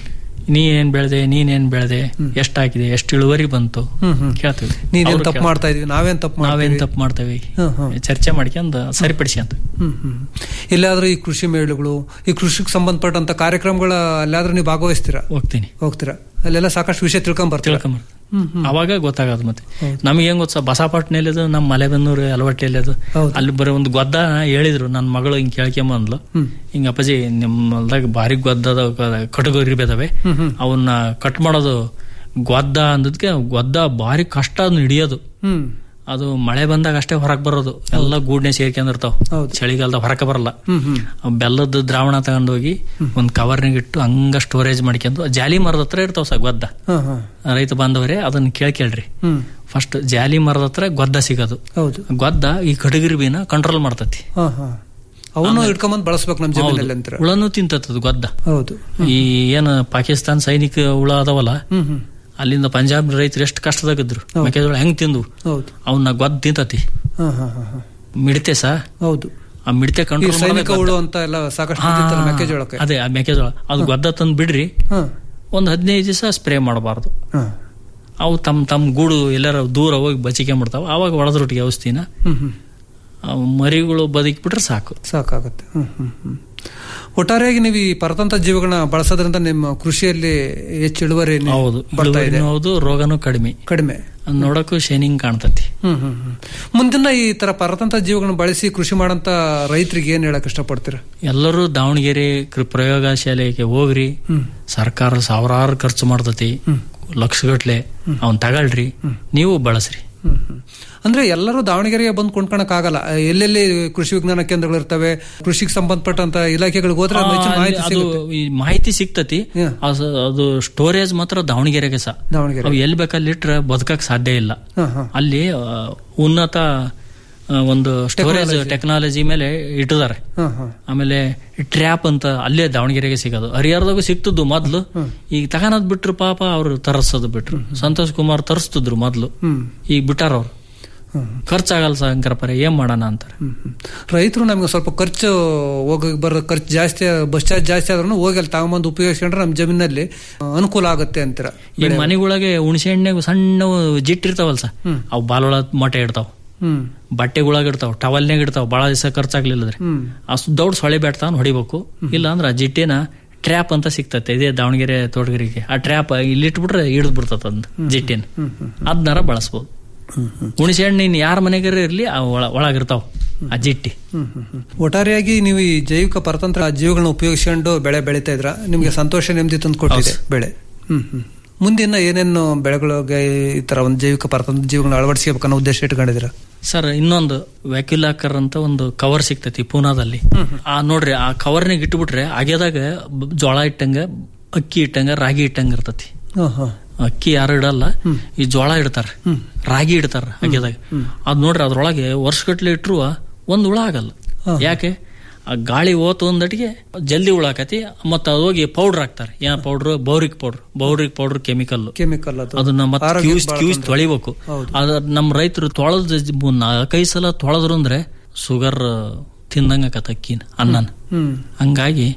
ನೀ ಏನ್ ಬೆಳೆದೆ ನೀನ್ ಏನ್ ಬೆಳೆದೆ ಎಷ್ಟ್ ಹಾಕಿದೆ ಎಷ್ಟು ಇಳುವರಿ ಬಂತು ಹ್ಮ್ ಹ್ಮ್ ಕೇಳ್ತೀವಿ ನೀವೇನ್ ಅವ್ರು ತಪ್ಪು ಕೇಳ್ತಾರೆ. ಮಾಡ್ತಾ ಇದೀವಿ ನಾವೇನ್ ತಪ್ಪು ನಾವೇನ್ ಮಾಡ್ತೀವಿ ತಪ್ಪು ಮಾಡ್ತೇವೆ ಹ್ಮ್, ಹ್ಮ್. ಚರ್ಚೆ ಮಾಡ್ಕೊಂಡ್ ಸರಿಪಡಿಸಿ ಅಂತ ಹ್ಮ್ ಹ್ಮ್ ಎಲ್ಲಾದ್ರೂ ಈ ಕೃಷಿ ಮೇಳುಗಳು ಈ ಕೃಷಿಗೆ ಸಂಬಂಧಪಟ್ಟಂತ ಕಾರ್ಯಕ್ರಮಗಳ ಅಲ್ಲಾದ್ರೂ ನೀವು ಭಾಗವಹಿಸ್ತೀರಾ ಹೋಗ್ತೀನಿ ಹೋಗ್ತೀರಾ ಅಲ್ಲೆಲ್ಲ ಸಾಕಷ್ಟು ವಿಷಯ ತಿಳ್ಕೊಂಡ್ ಬರ್ತೀರಾ ತಿಳ್ಕೊಂಬರ್ ಹ್ಮ್ ಹ್ಮ್ ಅವಾಗ ಗೊತ್ತಾಗದು ಮತ್ತೆ ನಮಗೆ ಹೆಂಗ್ ಗೊತ್ತ ಬಸಾಪಟ್ನಲ್ಲಿ ನಮ್ಮ ಮಲೆಬೆನ್ನೂರು ಅಲವಟ್ಟಿಯಲ್ಲಿ ಅದು ಅಲ್ಲಿ ಬರೀ ಒಂದು ಗೊದ್ದ ಹೇಳಿದ್ರು ನನ್ನ ಮಗಳು ಹಿಂಗ್ ಕೇಳ್ಕೊಂಬಂದ್ಲು ಹ್ಮ್. ಹಿಂಗ ಅಪ್ಪಾಜಿ ನಿಮ್ಮ ಹೊಲ್ದಾಗ ಭಾರಿ ಗೊದ್ದದ ಕಟಗೋರಿ ಬೇದವೆ ಹ್ಮ್ ಹ್ಮ್ ಅವನ್ನ ಕಟ್ ಮಾಡೋದು ಗೊದ್ದ ಅಂದದ್ಕೆ ಗೊದ್ದ ಭಾರಿ ಕಷ್ಟ ಅದನ್ನ ಹಿಡಿಯೋದು ಹ್ಮ್ ಅದು ಮಳೆ ಬಂದಾಗ ಅಷ್ಟೇ ಹೊರಗ್ ಬರೋದು ಎಲ್ಲ ಗೂಡ್ನೆ ಸೇರ್ಕೊಂಡಿರ್ತಾವ ಚಳಿಗಾಲದ ಹೊರಕ ಬರಲ್ಲ ಹ್ಮ್ ಹ್ಮ್ ಆ ಬೆಲ್ಲದ ದ್ರಾವಣ ತಗೊಂಡೋಗಿ ಒಂದ್ ಕವರ್ನಾಗ ಇಟ್ಟು ಹಂಗ ಸ್ಟೋರೇಜ್ ಮಾಡ್ಕೊಂಡು ಜಾಲಿ ಮರದ ಹತ್ರ ಇರ್ತಾವ ಸ ಗೊದ್ದ ಹಾ ಹಾ ರೈತ ಬಾಂಧವರೇ ಅದನ್ನ ಕೇಳ್ಕೇಳ್ರಿ ಹ್ಮ್ ಫಸ್ಟ್ ಜಾಲಿ ಮರದ ಹತ್ರ ಗೊದ್ದ ಸಿಗೋದು ಹೌದು ಗೊದ್ದ ಈ ಕಡಗಿರ್ಬಿನ ಕಂಟ್ರೋಲ್ ಮಾಡ್ತತಿ ಹಾ ಹಾ ಅವನು ಇಟ್ಕೊಂಬಂದ್ ಬಳಸ್ಬೇಕು ನಮ್ ಜಮೀನಲ್ಲಿ ಅಂತೀರ ಹುಳನು ತಿಂತದ ಗೊದ್ದ ಹೌದು ಈ ಏನ್ ಪಾಕಿಸ್ತಾನ ಸೈನಿಕ ಹುಳ ಅದಾವಲ್ಲ ಹ್ಮ್ ಹ್ಮ್ ಅಲ್ಲಿಂದ ಪಂಜಾಬ್ ರೈತರು ಎಷ್ಟು ಕಷ್ಟದಾಗಿದ್ರು ಮೆಕ್ಕೆಜೋಳ ಹೆಂಗ್ ತಿಂದು ಹೌದು ಅವನ್ನ ಗೊದ್ದ ತಿಂತತಿ ಹಾ ಹಾ ಹಾ ಹಾ ಮಿಡತೆ ಸಾ ಹೌದು ಆ ಮಿಡತೆ ಈ ಕಂಟ್ರೋಲ್ ಸೈನಿಕ ಹುಳು ಅಂತ ಎಲ್ಲ ಸಾಕಷ್ಟು ಬಿದ್ದಿತ್ತಲ್ಲ ಮೆಕ್ಕೆಜೋಳಕ್ಕೆ ಅದೇ ಆ ಮೆಕ್ಕೆಜೋಳ ಅದು ಗೊದ್ದ ತಂದು ಬಿಡ್ರಿ ಹಾ ಒಂದ್ ಹದಿನೈದು ದಿವಸ ಸ್ಪ್ರೇ ಮಾಡಬಾರ್ದು ಹಾ ಅವು ತಮ್ಮ ತಮ್ಮ ಗೂಡು ಎಲ್ಲಾರ ದೂರ ಹೋಗಿ ಬಚಿಕೊಂಡ್ಬಿಡ್ತಾವ ಅವಾಗ ಒಳದ್ರೊಟ್ಟಿಗೆ ಔಷಧಿನ ಹ್ಮ್ ಹ್ಮ್ ಆ ಮರಿಗಳು ಬದುಕಿಬಿಟ್ರೆ ಸಾಕು ಸಾಕಾಗುತ್ತೆ ಹ್ಮ್ ಹ್ಮ್ ಹ್ಮ್ ಒಟ್ಟಾರೆಯಾಗಿ ನೀವು ಈ ಪರತಂತ್ರ ಜೀವಿಗಳನ್ನ ಬಳಸೋದ್ರಿಂದ ನಿಮ್ಮ ಕೃಷಿಯಲ್ಲಿ ಹೆಚ್ಚು ಇಳುವರಿ ನಿ- ಹೌದು ಬರ್ತಾ ಇದೆ ಇಳುವರಿನೂ ಹೌದು ರೋಗನೂ ಕಡಿಮೆ ಕಡಿಮೆ ಅದ್ ನೋಡಕ್ಕೂ ಶೈನಿಂಗ್ ಕಾಣ್ತತಿ ಹ್ಮ್ ಹ್ಮ್ ಹ್ಮ್ ಮುಂದಿನ ಈ ತರ ಪರತಂತ್ರ ಜೀವಿಗಳನ್ನ ಬಳಸಿ ಕೃಷಿ ಮಾಡಂತ ರೈತರಿಗೆ ಏನ್ ಹೇಳಕ್ ಇಷ್ಟಪಡ್ತೀರಾ ಎಲ್ಲರೂ ದಾವಣಗೆರೆ ಕೃ- ಪ್ರಯೋಗಶಾಲೆಗೆ ಹೋಗ್ರಿ ಹ್ಮ್. ಸರ್ಕಾರ ಸಾವಿರಾರು ಖರ್ಚು ಮಾಡ್ತತಿ ಲಕ್ಷಗಟ್ಲೆ ಅವನ್ ತಗಳ್ರಿ ನೀವು ಬಳಸ್ರಿ ಹ್ಮ್ ಹ್ಮ್. ಅಂದ್ರೆ ಎಲ್ಲರೂ ದಾವಣಗೆರೆಗೆ ಬಂದು ಕೊಂಡ್ಕೊಳಕ್ ಆಗಲ್ಲ ಎಲ್ಲೆಲ್ಲಿ ಕೃಷಿ ವಿಜ್ಞಾನ ಕೇಂದ್ರಗಳು ಇರ್ತವೆ ಕೃಷಿಗೆ ಸಂಬಂಧಪಟ್ಟಂತ ಇಲಾಖೆಗಳಿಗೆ ಹೋದ್ರೆ ಆ, ಹೆಚ್ಚಿನ ಮಾಹಿತಿ ಅದು ಸಿಗುತ್ತೆ ಈ ಮಾಹಿತಿ ಸಿಗ್ತತಿ ಅದು ಅದು ಸ್ಟೋರೇಜ್ ಮಾತ್ರ ದಾವಣಗೆರೆಗೆ ಸಹ ದಾವಣಗೆರೆ ಅವು ಎಲ್ಲಿ ಬೇಕಲ್ಲಿ ಇಟ್ರೆ ಬದುಕಕ್ ಸಾಧ್ಯ ಇಲ್ಲ ಹಾ, ಹಾ. ಅಲ್ಲಿ ಆ, ಉನ್ನತ ಆ, ಒಂದು ಸ್ಟೋರೇಜ್ Technology. ಟೆಕ್ನಾಲಜಿ ಮೇಲೆ ಇಟ್ಟಿದ್ದಾರೆ ಹಾ, ಹಾ. ಆಮೇಲೆ ಟ್ರ್ಯಾಪ್ ಅಂತ ಅಲ್ಲೇ ದಾವಣಗೆರೆಗೆ ಸಿಗೋದು ಹರಿಹರದಾಗೂ ಸಿಕ್ತದ್ದು ಮೊದ್ಲು ಈಗ ತಗೊಳೋದ್ ಬಿಟ್ರು ಪಾಪ ಅವ್ರು ತರಿಸೋದು ಬಿಟ್ರು ಸಂತೋಷ್ ಕುಮಾರ್ ತರಿಸ್ತಿದ್ರು ಮೊದ್ಲು ಹ್ಮ್ ಈಗ ಬಿಟ್ಟಾರ ಅವ್ರು ಖರ್ಚಾಗಲ್ಲ ಶಂಕರಪರೆ ಏನ್ ಮಾಡೋಣ ಅಂತಾರೆ ರೈತರು ನಮ್ಗೆ ಸ್ವಲ್ಪ ಖರ್ಚು ಹೋಗಿ ಬರೋ ಖರ್ಚು ಜಾಸ್ತಿ ಬಸ್ ಚಾರ್ಜ್ ಜಾಸ್ತಿ ಆದ್ರೂ ಹೋಗಿ ಅಲ್ಲಿ ತಗೊಂಬಂದು ಉಪಯೋಗಿಸ್ಕೊಂಡ್ರೆ ನಮ್ಮ ಜಮೀನಲ್ಲಿ ಆ, ಅನುಕೂಲ ಆಗುತ್ತೆ ಅಂತೀರ ಈ ಮನೆಗೊಳಗೆ ಹುಣಸೆ ಹಣ್ಣಾಗ ಸಣ್ಣ ಜಿಟ್ಟಿರ್ತಾವಲ್ಲ ಸ ಅವು ಬಾಲೊಳ ಮೊಟ್ಟೆ ಇಡ್ತಾವ ಹ್ಮ್ ಬಟ್ಟೆಗೊಳಗ ಇಡ್ತಾವ ಟವಲ್ನಾಗ ಇಡ್ತಾವ ಬಹಳ ದಿವಸ ಖರ್ಚಾಗ್ಲಿಲ್ಲದ್ರೆ ಹ್ಮ್ ಅಷ್ಟು ದೊಡ್ಡ ಸೊಳೆ ಬೆಟ್ತಾನ್ ಹೊಡಿಬೇಕು ಇಲ್ಲ ಅಂದ್ರೆ ಆ ಜಿಟ್ಟಿನ ಟ್ರ್ಯಾಪ್ ಅಂತ ಸಿಗ್ತತೆ ಇದೇ ದಾವಣಗೆರೆ ತೋಟಗಿರಿಗೆ ಆ ಟ್ರ್ಯಾಪ್ ಇಲ್ಲಿ ಇಟ್ಬಿಟ್ರೆ ಹಿಡಿದು ಬಿಡ್ತದ ಅದನ್ನ ಜಿಟ್ಟಿನ ಅದನ್ನಾರ ಬಳಸ್ಬೋದು ಹುಣಸೆ ಹಣ್ಣು ಇನ್ ಯಾರ ಮನೆಗಾರ ಇರ್ಲಿ ಆ ಒಳ ಒಳಗಿರ್ತಾವ ಆ ಜಿಟ್ಟಿ ಹ್ಮ್, ಹ್ಮ್, ಹ್ಮ್. ಒಟ್ಟಾರೆಯಾಗಿ ನೀವು ಈ ಜೈವಿಕ ಪರತಂತ್ರ ಜೀವಿಗಳನ್ನ ಉಪಯೋಗಿಸ್ಕೊಂಡು ಬೆಳೆ ಬೆಳೀತಾ ಇದ್ರ ನಿಮ್ಗೆ ಸಂತೋಷ ನೆಮ್ಮದಿ ತಂದು ಕೊಟ್ಟಿದೆ ಬೆಳೆ ಹ್ಮ್ ಹ್ಮ್ ಮುಂದಿನ ಏನೇನು ಬೆಳೆಗಳಿಗೆ ಈ ತರ ಒಂದು ಜೈವಿಕ ಪರತಂತ್ರ ಜೀವಿಗಳನ್ನ ಅಳವಡಿಸ್ಬೇಕನ್ನೋ ಉದ್ದೇಶ ಇಟ್ಕೊಂಡಿದ್ದೀರಾ ಸರ್ ಇನ್ನೊಂದು ವ್ಯಾಕ್ಯುಲಾಕರ್ ಅಂತ ಒಂದು ಕವರ್ ಸಿಗ್ತತಿ ಪೂನಾದಲ್ಲಿ ಆ ನೋಡ್ರಿ ಆ ಕವರ್ನಾಗ ಇಟ್ಬಿಟ್ರೆ ಆಗ್ಯದಾಗ ಬ- ಜೋಳ ಇಟ್ಟಂಗ ಅಕ್ಕಿ ಇಟ್ಟಂಗ ರಾಗಿ ಇಟ್ಟಂಗ ಇರ್ತತಿ ಹಾ, ಹಾ. ಅಕ್ಕಿ ಯಾರು ಇಡಲ್ಲ ಈ ಜೋಳ ಇಡ್ತಾರ ರಾಗಿ ಇಡ್ತಾರ ಆಗ್ಯದಾಗ ಅದ್ ನೋಡ್ರಿ ಅದ್ರೊಳಗೆ ವರ್ಷಗಟ್ಲೆ ಇಟ್ರು ಒಂದ್ ಹುಳ ಆಗಲ್ಲ ಯಾಕೆ ಆ ಗಾಳಿ ಓತು ಒಂದಟಿಗೆ ಜಲ್ದಿ ಉಳಾಕತಿ ಮತ್ತ ಅದು ಹೋಗಿ ಪೌಡರ್ ಹಾಕ್ತಾರೆ ಏನ್ powder boric powder boric powder chemical chemical ಅದು ಅದನ್ನ ಮತ್ತೆ ಆರೋಗ್ಯಕ್ಕೆ ಕ್ಯೂಸ್ ಬಹಳ ಕ್ಯೂಸ್ ತೊಂದ್ರೆ. ತೊಳಿಬೇಕು ಹೌದು. ಅದ ನಮ್ಮ ರೈತರು ತೊಳೆದ ನಾಲ್ಕೈದು ಸಲ ತೊಳೆದ್ರು ಅಂದ್ರೆ ಶುಗರ್ ತಿಂದಂಗ ಆಕತ್ ಅಕ್ಕಿನ ಅನ್ನನ ಹ್ಮ್ ಹಂಗಾಗಿ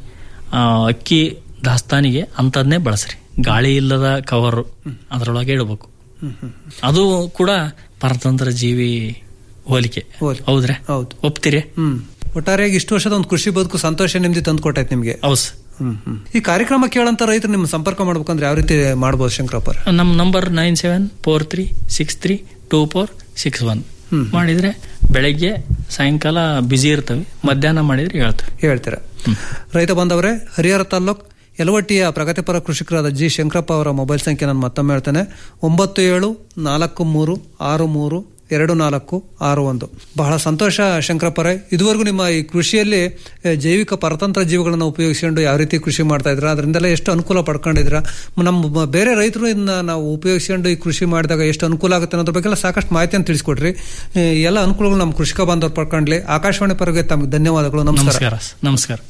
ಆ, ಅಕ್ಕಿ ದಾಸ್ತಾನಿಗೆ ಅಂಥದ್ನೇ ಬಳಸ್ರಿ ಗಾಳಿ ಇಲ್ಲದ ಕವರ್ ಅದರೊಳಗೆ ಇಡಬೇಕು ಅದು ಕೂಡ ಪರತಂತ್ರ ಜೀವಿ ಹೋಲಿಕೆ ಹೌದ್ರೆ ಹೌದು ಒಪ್ತೀರಿ ಹ್ಮ್ ಒಟ್ಟಾರೆಯಾಗಿ ಇಷ್ಟು ವರ್ಷದ ಒಂದು ಕೃಷಿ ಬದುಕು ಸಂತೋಷ ನೆಮ್ಮದಿ ತಂದು ಕೊಟ್ಟೈತೆ ನಿಮ್ಗೆ ಹೌದು ಸರ್. ಹ್ಮ್ ಹ್ಮ್ ಈ ಕಾರ್ಯಕ್ರಮ ಕೇಳಂತ ರೈತರು ನಿಮ್ಮ ಸಂಪರ್ಕ ಮಾಡ್ಬೇಕಂದ್ರೆ ಯಾವ ರೀತಿ ಮಾಡ್ಬೋದು ಶಂಕರಪ್ಪ ಅವ್ರೆ? ನಮ್ಮ number nine seven four three six three two four six one ಹ್ಮ್. ಮಾಡಿದ್ರೆ ಬೆಳಗ್ಗೆ ಸಾಯಂಕಾಲ ಬ್ಯುಸಿ ಇರ್ತವೆ ಮಧ್ಯಾಹ್ನ ಮಾಡಿದ್ರೆ ಹೇಳ್ತೇವೆ ಹೇಳ್ತೀರಾ ರೈತ ಬಾಂಧವರೇ ಹರಿಹರ ತಾಲ್ಲೂಕ್ ಯಲವಟ್ಟಿಯ ಪ್ರಗತಿಪರ ಕೃಷಿಕರಾದ ಜಿ ಶಂಕರಪ್ಪ ಅವರ ಮೊಬೈಲ್ ಸಂಖ್ಯೆ ನಾನು ಮತ್ತೊಮ್ಮೆ ಹೇಳ್ತೇನೆ ಒಂಬತ್ತು ಏಳು ನಾಲ್ಕು ಮೂರು ಆರು ಮೂರು ಎರಡು ನಾಲ್ಕು ಆರು ಒಂದು ಬಹಳ ಸಂತೋಷ ಶಂಕರಪ್ಪರೇ ಇದುವರೆಗೂ ನಿಮ್ಮ ಈ ಕೃಷಿಯಲ್ಲಿ ಆ, ಜೈವಿಕ ಪರತಂತ್ರ ಜೀವಿಗಳನ್ನು ಉಪಯೋಗಿಸಿಕೊಂಡು ಯಾವ ರೀತಿ ಕೃಷಿ ಮಾಡ್ತಾ ಇದ್ರ ಅದರಿಂದೆಲ್ಲ ಎಷ್ಟು ಅನುಕೂಲ ಪಡ್ಕೊಂಡಿದ್ರ ನಮ್ಮ ಬ- ಬೇರೆ ರೈತರು ಇದನ್ನ ನಾವು ಉಪಯೋಗಿಸಿಕೊಂಡು ಈ ಕೃಷಿ ಮಾಡಿದಾಗ ಎಷ್ಟು ಅನುಕೂಲ ಆಗುತ್ತೆ ಅನ್ನೋದ್ರ ಬಗ್ಗೆ ಎಲ್ಲ ಸಾಕಷ್ಟು ಮಾಹಿತಿಯನ್ನು ತಿಳಿಸ್ಕೊಡ್ರಿ ಈ ಎಲ್ಲ ಅನುಕೂಲಗಳು ನಮ್ಮ ಕೃಷಿಕ ಬಾಂಧವರು ಪಡ್ಕೊಂಡ್ಲಿ ಆಕಾಶವಾಣಿ ಪರವಾಗಿ ತಮಗೆ ಧನ್ಯವಾದಗಳು ನಮಸ್ಕಾರ ನಮಸ್ಕಾರ ನಮಸ್ಕಾರ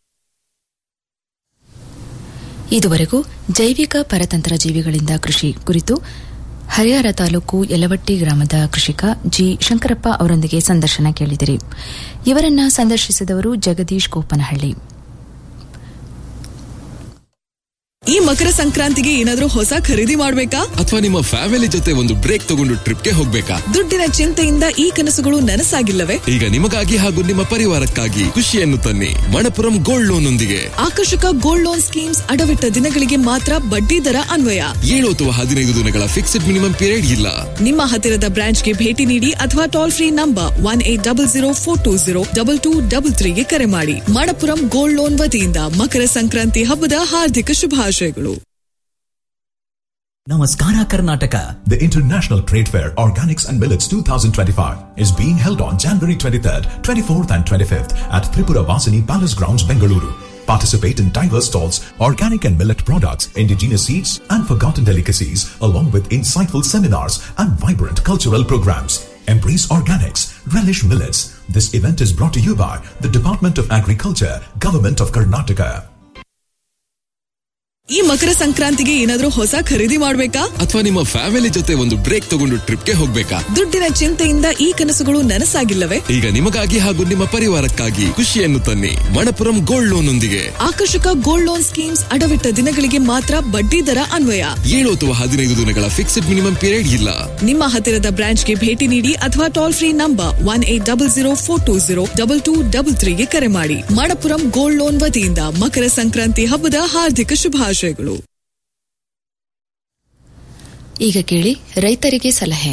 ಇದುವರೆಗೂ ಜೈವಿಕ ಪರತಂತ್ರ ಜೀವಿಗಳಿಂದ ಕೃಷಿ ಕುರಿತು ಹರಿಹರ ತಾಲೂಕು ಯಲವಟ್ಟಿ ಗ್ರಾಮದ ಕೃಷಿಕ ಜಿ ಶಂಕರಪ್ಪ ಅವರೊಂದಿಗೆ ಸಂದರ್ಶನ ಕೇಳಿದಿರಿ ಇವರನ್ನ ಸಂದರ್ಶಿಸಿದವರು ಜಗದೀಶ್ ಗೋಪನಹಳ್ಳಿ ಈ ಮಕರ ಸಂಕ್ರಾಂತಿಗೆ ಏನಾದ್ರೂ ಹೊಸ ಖರೀದಿ ಮಾಡ್ಬೇಕಾ ಅಥವಾ ನಿಮ್ಮ ಫ್ಯಾಮಿಲಿ ಜೊತೆ ಒಂದು ಬ್ರೇಕ್ ತಗೊಂಡು ಟ್ರಿಪ್ಗೆ ಹೋಗ್ಬೇಕಾ ದುಡ್ಡಿನ ಚಿಂತೆಯಿಂದ ಈ ಕನಸುಗಳು ನನಸಾಗಿಲ್ಲವೇ ಈಗ ನಿಮಗಾಗಿ ಹಾಗೂ ನಿಮ್ಮ ಪರಿವಾರಕ್ಕಾಗಿ ಖುಷಿಯನ್ನು ತನ್ನಿ ಮಣಪುರಂ ಗೋಲ್ಡ್ ಲೋನ್ ಒಂದಿಗೆ ಆಕರ್ಷಕ ಗೋಲ್ಡ್ ಲೋನ್ ಸ್ಕೀಮ್ಸ್ ಅಡವಿಟ್ಟ ದಿನಗಳಿಗೆ ಮಾತ್ರ ಬಡ್ಡಿ ದರ ಅನ್ವಯ ಏಳು ಅಥವಾ ಹದಿನೈದು ದಿನಗಳ ಫಿಕ್ಸ್ಡ್ ಮಿನಿಮಮ್ ಪೀರಿಯಡ್ ಇಲ್ಲ ನಿಮ್ಮ ಹತ್ತಿರದ ಬ್ರಾಂಚ್ಗೆ ಭೇಟಿ ನೀಡಿ ಅಥವಾ toll free number one eight double zero four two zero double two double ತ್ರೀಗೆ ಕರೆ ಮಾಡಿ ಮಣಪುರಂ ಗೋಲ್ಡ್ ಲೋನ್ ವತಿಯಿಂದ ಮಕರ ಸಂಕ್ರಾಂತಿ ಹಬ್ಬದ ಹಾರ್ದಿಕ ಶುಭಾಶಯಗಳು Namaskara Karnataka. The International Trade Fair Organics and Millets 2025 is being held on January 23rd, 24th and 25th at Tripura Vasini Palace Grounds, Bengaluru. Participate in diverse stalls, organic and millet products, indigenous seeds and forgotten delicacies along with insightful seminars and vibrant cultural programs. Embrace organics, relish millets. This event is brought to you by the Department of Agriculture, Government of Karnataka. ಈ ಮಕರ ಸಂಕ್ರಾಂತಿಗೆ ಏನಾದ್ರೂ ಹೊಸ ಖರೀದಿ ಮಾಡ್ಬೇಕಾ ಅಥವಾ ನಿಮ್ಮ family ಜೊತೆ ಒಂದು break ತಗೊಂಡು ಟ್ರಿಪ್ಗೆ ಹೋಗ್ಬೇಕಾ ದುಡ್ಡಿನ ಚಿಂತೆಯಿಂದ ಈ ಕನಸುಗಳು ನನಸಾಗಿಲ್ಲವೇ ಈಗ ನಿಮಗಾಗಿ ಹಾಗೂ ನಿಮ್ಮ ಪರಿವಾರಕ್ಕಾಗಿ ಖುಷಿಯನ್ನು ತನ್ನಿ ಮಣಪುರಂ ಗೋಲ್ಡ್ ಲೋನ್ ಒಂದಿಗೆ ಆಕರ್ಷಕ ಗೋಲ್ಡ್ ಲೋನ್ ಸ್ಕೀಮ್ಸ್ ಅಡವಿಟ್ಟ ದಿನಗಳಿಗೆ ಮಾತ್ರ ಬಡ್ಡಿ ದರ ಅನ್ವಯ ಏಳು ಅಥವಾ ಹದಿನೈದು ದಿನಗಳ ಫಿಕ್ಸ್ಡ್ ಮಿನಿಮಮ್ ಪೀರಿಯಡ್ ಇಲ್ಲ ನಿಮ್ಮ ಹತ್ತಿರದ ಬ್ರಾಂಚ್ಗೆ ಭೇಟಿ ನೀಡಿ ಅಥವಾ toll free number one eight double zero four two zero double two double ತ್ರೀಗೆ ಕರೆ ಮಾಡಿ ಮಣಪುರಂ ಗೋಲ್ಡ್ ಲೋನ್ ವತಿಯಿಂದ ಮಕರ ಸಂಕ್ರಾಂತಿ ಹಬ್ಬದ ಹಾರ್ದಿಕ ಶುಭಾಶಯಗಳು ಈಗ ಕೇಳಿ ರೈತರಿಗೆ ಸಲಹೆ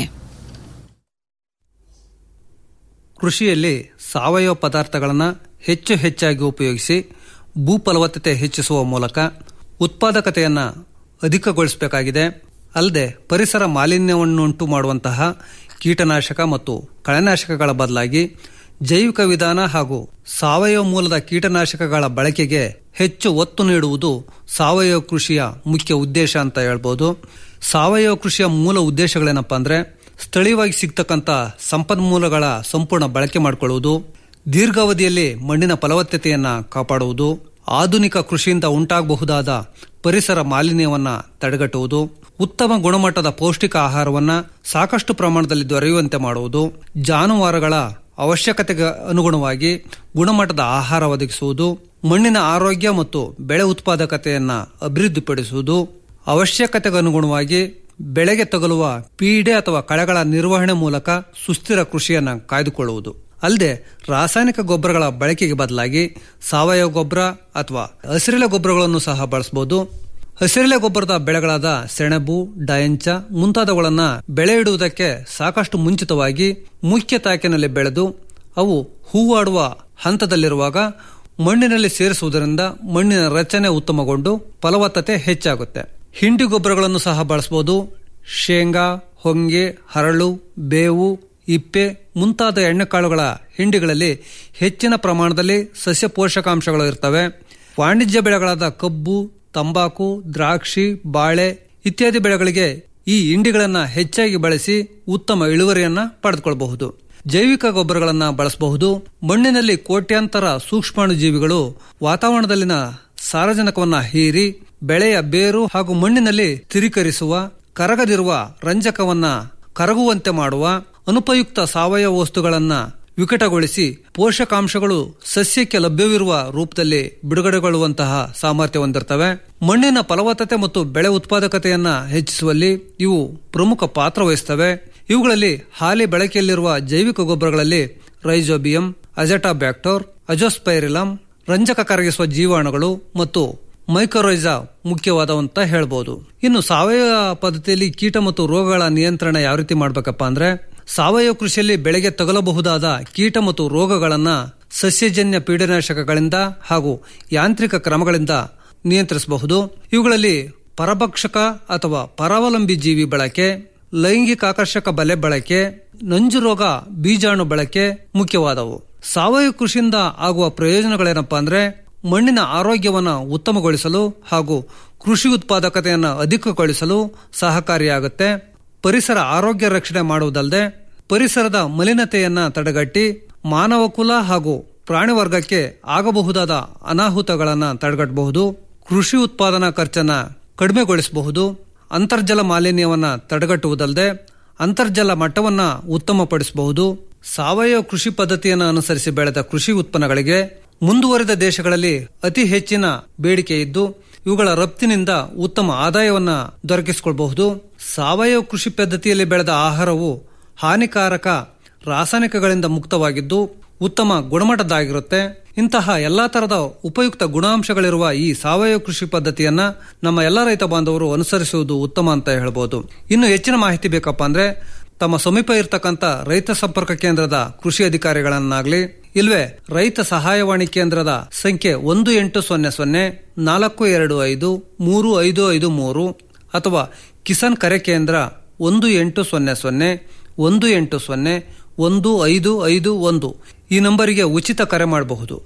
ಕೃಷಿಯಲ್ಲಿ ಸಾವಯವ ಪದಾರ್ಥಗಳನ್ನು ಹೆಚ್ಚು ಹೆಚ್ಚಾಗಿ ಉಪಯೋಗಿಸಿ ಭೂ ಫಲವತ್ತತೆ ಹೆಚ್ಚಿಸುವ ಮೂಲಕ ಉತ್ಪಾದಕತೆಯನ್ನು ಅಧಿಕಗೊಳಿಸಬೇಕಾಗಿದೆ ಅಲ್ಲದೆ ಪರಿಸರ ಮಾಲಿನ್ಯವನ್ನುಂಟು ಮಾಡುವಂತಹ ಕೀಟನಾಶಕ ಮತ್ತು ಕಳೆನಾಶಕಗಳ ಬದಲಾಗಿ ಜೈವಿಕ ವಿಧಾನ ಹಾಗೂ ಸಾವಯವ ಮೂಲದ ಕೀಟನಾಶಕಗಳ ಬಳಕೆಗೆ ಹೆಚ್ಚು ಒತ್ತು ನೀಡುವುದು ಸಾವಯವ ಕೃಷಿಯ ಮುಖ್ಯ ಉದ್ದೇಶ ಅಂತ ಹೇಳ್ಬೋದು ಸಾವಯವ ಕೃಷಿಯ ಮೂಲ ಉದ್ದೇಶಗಳೇನಪ್ಪಾ ಅಂದ್ರೆ ಸ್ಥಳೀಯವಾಗಿ ಸಿಗ್ತಕ್ಕಂಥ ಸಂಪನ್ಮೂಲಗಳ ಸಂಪೂರ್ಣ ಬಳಕೆ ಮಾಡಿಕೊಳ್ಳುವುದು ದೀರ್ಘಾವಧಿಯಲ್ಲಿ ಮಣ್ಣಿನ ಫಲವತ್ತತೆಯನ್ನ ಕಾಪಾಡುವುದು ಆಧುನಿಕ ಕೃಷಿಯಿಂದ ಉಂಟಾಗಬಹುದಾದ ಪರಿಸರ ಮಾಲಿನ್ಯವನ್ನ ತಡೆಗಟ್ಟುವುದು ಉತ್ತಮ ಗುಣಮಟ್ಟದ ಪೌಷ್ಟಿಕ ಆಹಾರವನ್ನ ಸಾಕಷ್ಟು ಪ್ರಮಾಣದಲ್ಲಿ ದೊರೆಯುವಂತೆ ಮಾಡುವುದು ಜಾನುವಾರುಗಳ ಅವಶ್ಯಕತೆಗೆ ಅನುಗುಣವಾಗಿ ಗುಣಮಟ್ಟದ ಆಹಾರ ಒದಗಿಸುವುದು ಮಣ್ಣಿನ ಆರೋಗ್ಯ ಮತ್ತು ಬೆಳೆ ಉತ್ಪಾದಕತೆಯನ್ನ ಅಭಿವೃದ್ಧಿಪಡಿಸುವುದು ಅವಶ್ಯಕತೆಗೆ ಅನುಗುಣವಾಗಿ ಬೆಳೆಗೆ ತಗುಲುವ ಪೀಡೆ ಅಥವಾ ಕಳೆಗಳ ನಿರ್ವಹಣೆ ಮೂಲಕ ಸುಸ್ಥಿರ ಕೃಷಿಯನ್ನ ಕಾಯ್ದುಕೊಳ್ಳುವುದು ಅಲ್ಲದೆ ರಾಸಾಯನಿಕ ಗೊಬ್ಬರಗಳ ಬಳಕೆಗೆ ಬದಲಾಗಿ ಸಾವಯವ ಗೊಬ್ಬರ ಅಥವಾ ಹಸಿರೆಲೆ ಗೊಬ್ಬರಗಳನ್ನು ಸಹ ಬಳಸಬಹುದು ಹಸಿರೆಲೆ ಗೊಬ್ಬರದ ಬೆಳೆಗಳಾದ ಸೆಣಬು ಡಯಂಚ ಮುಂತಾದವುಗಳನ್ನ ಬೆಳೆ ಇಡುವುದಕ್ಕೆ ಸಾಕಷ್ಟು ಮುಂಚಿತವಾಗಿ ಮುಖ್ಯ ತಾಕಿನಲ್ಲಿ ಬೆಳೆದು ಅವು ಹೂವಾಡುವ ಹಂತದಲ್ಲಿರುವಾಗ ಮಣ್ಣಿನಲ್ಲಿ ಸೇರಿಸುವುದರಿಂದ ಮಣ್ಣಿನ ರಚನೆ ಉತ್ತಮಗೊಂಡು ಫಲವತ್ತತೆ ಹೆಚ್ಚಾಗುತ್ತೆ ಹಿಂಡಿ ಗೊಬ್ಬರಗಳನ್ನು ಸಹ ಬಳಸಬಹುದು ಶೇಂಗಾ ಹೊಂಗೆ ಹರಳು ಬೇವು ಇಪ್ಪೆ ಮುಂತಾದ ಎಣ್ಣೆಕಾಳುಗಳ ಹಿಂಡಿಗಳಲ್ಲಿ ಹೆಚ್ಚಿನ ಪ್ರಮಾಣದಲ್ಲಿ ಸಸ್ಯ ಪೋಷಕಾಂಶಗಳು ಇರ್ತವೆ ವಾಣಿಜ್ಯ ಬೆಳೆಗಳಾದ ಕಬ್ಬು ತಂಬಾಕು ದ್ರಾಕ್ಷಿ ಬಾಳೆ ಇತ್ಯಾದಿ ಬೆಳೆಗಳಿಗೆ ಈ ಹಿಂಡಿಗಳನ್ನ ಹೆಚ್ಚಾಗಿ ಬಳಸಿ ಉತ್ತಮ ಇಳುವರಿಯನ್ನ ಪಡೆದುಕೊಳ್ಳಬಹುದು ಜೈವಿಕ ಗೊಬ್ಬರಗಳನ್ನ ಬಳಸಬಹುದು ಮಣ್ಣಿನಲ್ಲಿ ಕೋಟ್ಯಾಂತರ ಸೂಕ್ಷ್ಮಾಣು ಜೀವಿಗಳು ವಾತಾವರಣದಲ್ಲಿನ ಸಾರಜನಕವನ್ನ ಹೀರಿ ಬೆಳೆಯ ಬೇರು ಹಾಗೂ ಮಣ್ಣಿನಲ್ಲಿ ಸ್ಥಿರೀಕರಿಸುವ ಕರಗದಿರುವ ರಂಜಕವನ್ನ ಕರಗುವಂತೆ ಮಾಡುವ ಅನುಪಯುಕ್ತ ಸಾವಯವ ವಸ್ತುಗಳನ್ನ ವಿಕಟಗೊಳಿಸಿ ಪೋಷಕಾಂಶಗಳು ಸಸ್ಯಕ್ಕೆ ಲಭ್ಯವಿರುವ ರೂಪದಲ್ಲಿ ಬಿಡುಗಡೆಗೊಳ್ಳುವಂತಹ ಸಾಮರ್ಥ್ಯ ಹೊಂದಿರ್ತವೆ ಮಣ್ಣಿನ ಫಲವತ್ತತೆ ಮತ್ತು ಬೆಳೆ ಉತ್ಪಾದಕತೆಯನ್ನ ಹೆಚ್ಚಿಸುವಲ್ಲಿ ಇವು ಪ್ರಮುಖ ಪಾತ್ರ ವಹಿಸ್ತವೆ ಇವುಗಳಲ್ಲಿ ಹಾಲಿ ಬಳಕೆಯಲ್ಲಿರುವ ಜೈವಿಕ ಗೊಬ್ಬರಗಳಲ್ಲಿ ರೈಜೋಬಿಯಂ ಅಜೆಟಾಬ್ಯಾಕ್ಟೋರ್ ಅಜೋಸ್ಪೈರಿಲಮ್ ರಂಜಕ ಕರಗಿಸುವ ಜೀವಾಣುಗಳು ಮತ್ತು ಮೈಕ್ರೋರೈಜಾ ಮುಖ್ಯವಾದವಂತ ಹೇಳ್ಬೋದು ಇನ್ನು ಸಾವಯವ ಪದ್ಧತಿಯಲ್ಲಿ ಕೀಟ ಮತ್ತು ರೋಗಗಳ ನಿಯಂತ್ರಣ ಯಾವ ರೀತಿ ಮಾಡ್ಬೇಕಪ್ಪ ಅಂದ್ರೆ ಸಾವಯವ ಕೃಷಿಯಲ್ಲಿ ಬೆಳೆಗೆ ತಗಲಬಹುದಾದ ಕೀಟ ಮತ್ತು ರೋಗಗಳನ್ನ ಸಸ್ಯಜನ್ಯ ಪೀಡನಾಶಕಗಳಿಂದ ಹಾಗೂ ಯಾಂತ್ರಿಕ ಕ್ರಮಗಳಿಂದ ನಿಯಂತ್ರಿಸಬಹುದು ಇವುಗಳಲ್ಲಿ ಪರಭಕ್ಷಕ ಅಥವಾ ಪರಾವಲಂಬಿ ಜೀವಿ ಬಳಕೆ ಲೈಂಗಿಕ ಆಕರ್ಷಕ ಬಲೆ ಬಳಕೆ ನಂಜು ರೋಗ ಬೀಜಾಣು ಬಳಕೆ ಮುಖ್ಯವಾದವು ಸಾವಯವ ಕೃಷಿಯಿಂದ ಆಗುವ ಪ್ರಯೋಜನಗಳೇನಪ್ಪಾ ಅಂದ್ರೆ ಮಣ್ಣಿನ ಆರೋಗ್ಯವನ್ನು ಉತ್ತಮಗೊಳಿಸಲು ಹಾಗೂ ಕೃಷಿ ಉತ್ಪಾದಕತೆಯನ್ನು ಅಧಿಕಗೊಳಿಸಲು ಸಹಕಾರಿಯಾಗುತ್ತೆ ಪರಿಸರ ಆರೋಗ್ಯ ರಕ್ಷಣೆ ಮಾಡುವುದಲ್ಲದೆ ಪರಿಸರದ ಮಲಿನತೆಯನ್ನ ತಡೆಗಟ್ಟಿ ಮಾನವ ಕುಲ ಹಾಗೂ ಪ್ರಾಣಿ ವರ್ಗಕ್ಕೆ ಆಗಬಹುದಾದ ಅನಾಹುತಗಳನ್ನು ತಡೆಗಟ್ಟಬಹುದು ಕೃಷಿ ಉತ್ಪಾದನಾ ಖರ್ಚನ್ನ ಕಡಿಮೆಗೊಳಿಸಬಹುದು ಅಂತರ್ಜಲ ಮಾಲಿನ್ಯವನ್ನ ತಡೆಗಟ್ಟುವುದಲ್ಲದೆ ಅಂತರ್ಜಲ ಮಟ್ಟವನ್ನ ಉತ್ತಮಪಡಿಸಬಹುದು ಸಾವಯವ ಕೃಷಿ ಪದ್ಧತಿಯನ್ನು ಅನುಸರಿಸಿ ಬೆಳೆದ ಕೃಷಿ ಉತ್ಪನ್ನಗಳಿಗೆ ಮುಂದುವರಿದ ದೇಶಗಳಲ್ಲಿ ಅತಿ ಹೆಚ್ಚಿನ ಬೇಡಿಕೆ ಇದ್ದು ಇವುಗಳ ರಫ್ತಿನಿಂದ ಉತ್ತಮ ಆದಾಯವನ್ನ ದೊರಕಿಸಿಕೊಳ್ಳಬಹುದು ಸಾವಯವ ಕೃಷಿ ಪದ್ಧತಿಯಲ್ಲಿ ಬೆಳೆದ ಆಹಾರವು ಹಾನಿಕಾರಕ ರಾಸಾಯನಿಕಗಳಿಂದ ಮುಕ್ತವಾಗಿದ್ದು ಉತ್ತಮ ಗುಣಮಟ್ಟದ್ದಾಗಿರುತ್ತೆ ಇಂತಹ ಎಲ್ಲಾ ತರದ ಉಪಯುಕ್ತ ಗುಣಾಂಶಗಳಿರುವ ಈ ಸಾವಯವ ಕೃಷಿ ಪದ್ಧತಿಯನ್ನ ನಮ್ಮ ಎಲ್ಲ ರೈತ ಬಾಂಧವರು ಅನುಸರಿಸುವುದು ಉತ್ತಮ ಅಂತ ಹೇಳ್ಬೋದು ಇನ್ನು ಹೆಚ್ಚಿನ ಮಾಹಿತಿ ಬೇಕಪ್ಪ ಅಂದ್ರೆ ತಮ್ಮ ಸಮೀಪ ಇರತಕ್ಕಂತ ರೈತ ಸಂಪರ್ಕ ಕೇಂದ್ರದ ಕೃಷಿ ಅಧಿಕಾರಿಗಳನ್ನಾಗ್ಲಿ ಇಲ್ವೇ ರೈತ ಸಹಾಯವಾಣಿ ಕೇಂದ್ರದ ಸಂಖ್ಯೆ ಒಂದು ಎಂಟು ಸೊನ್ನೆ ಸೊನ್ನೆ ನಾಲ್ಕು ಎರಡು ಐದು ಮೂರು ಐದು ಐದು ಮೂರು ಅಥವಾ ಕಿಸಾನ್ ಕರೆ ಕೇಂದ್ರ ಒಂದು ಎಂಟು ಸೊನ್ನೆ ಸೊನ್ನೆ ಒಂದು ಎಂಟು ಸೊನ್ನೆ ಒಂದು ಐದು ಐದು ಒಂದು ಈ ನಂಬರಿಗೆ ಉಚಿತ ಕರೆ ಮಾಡಬಹುದು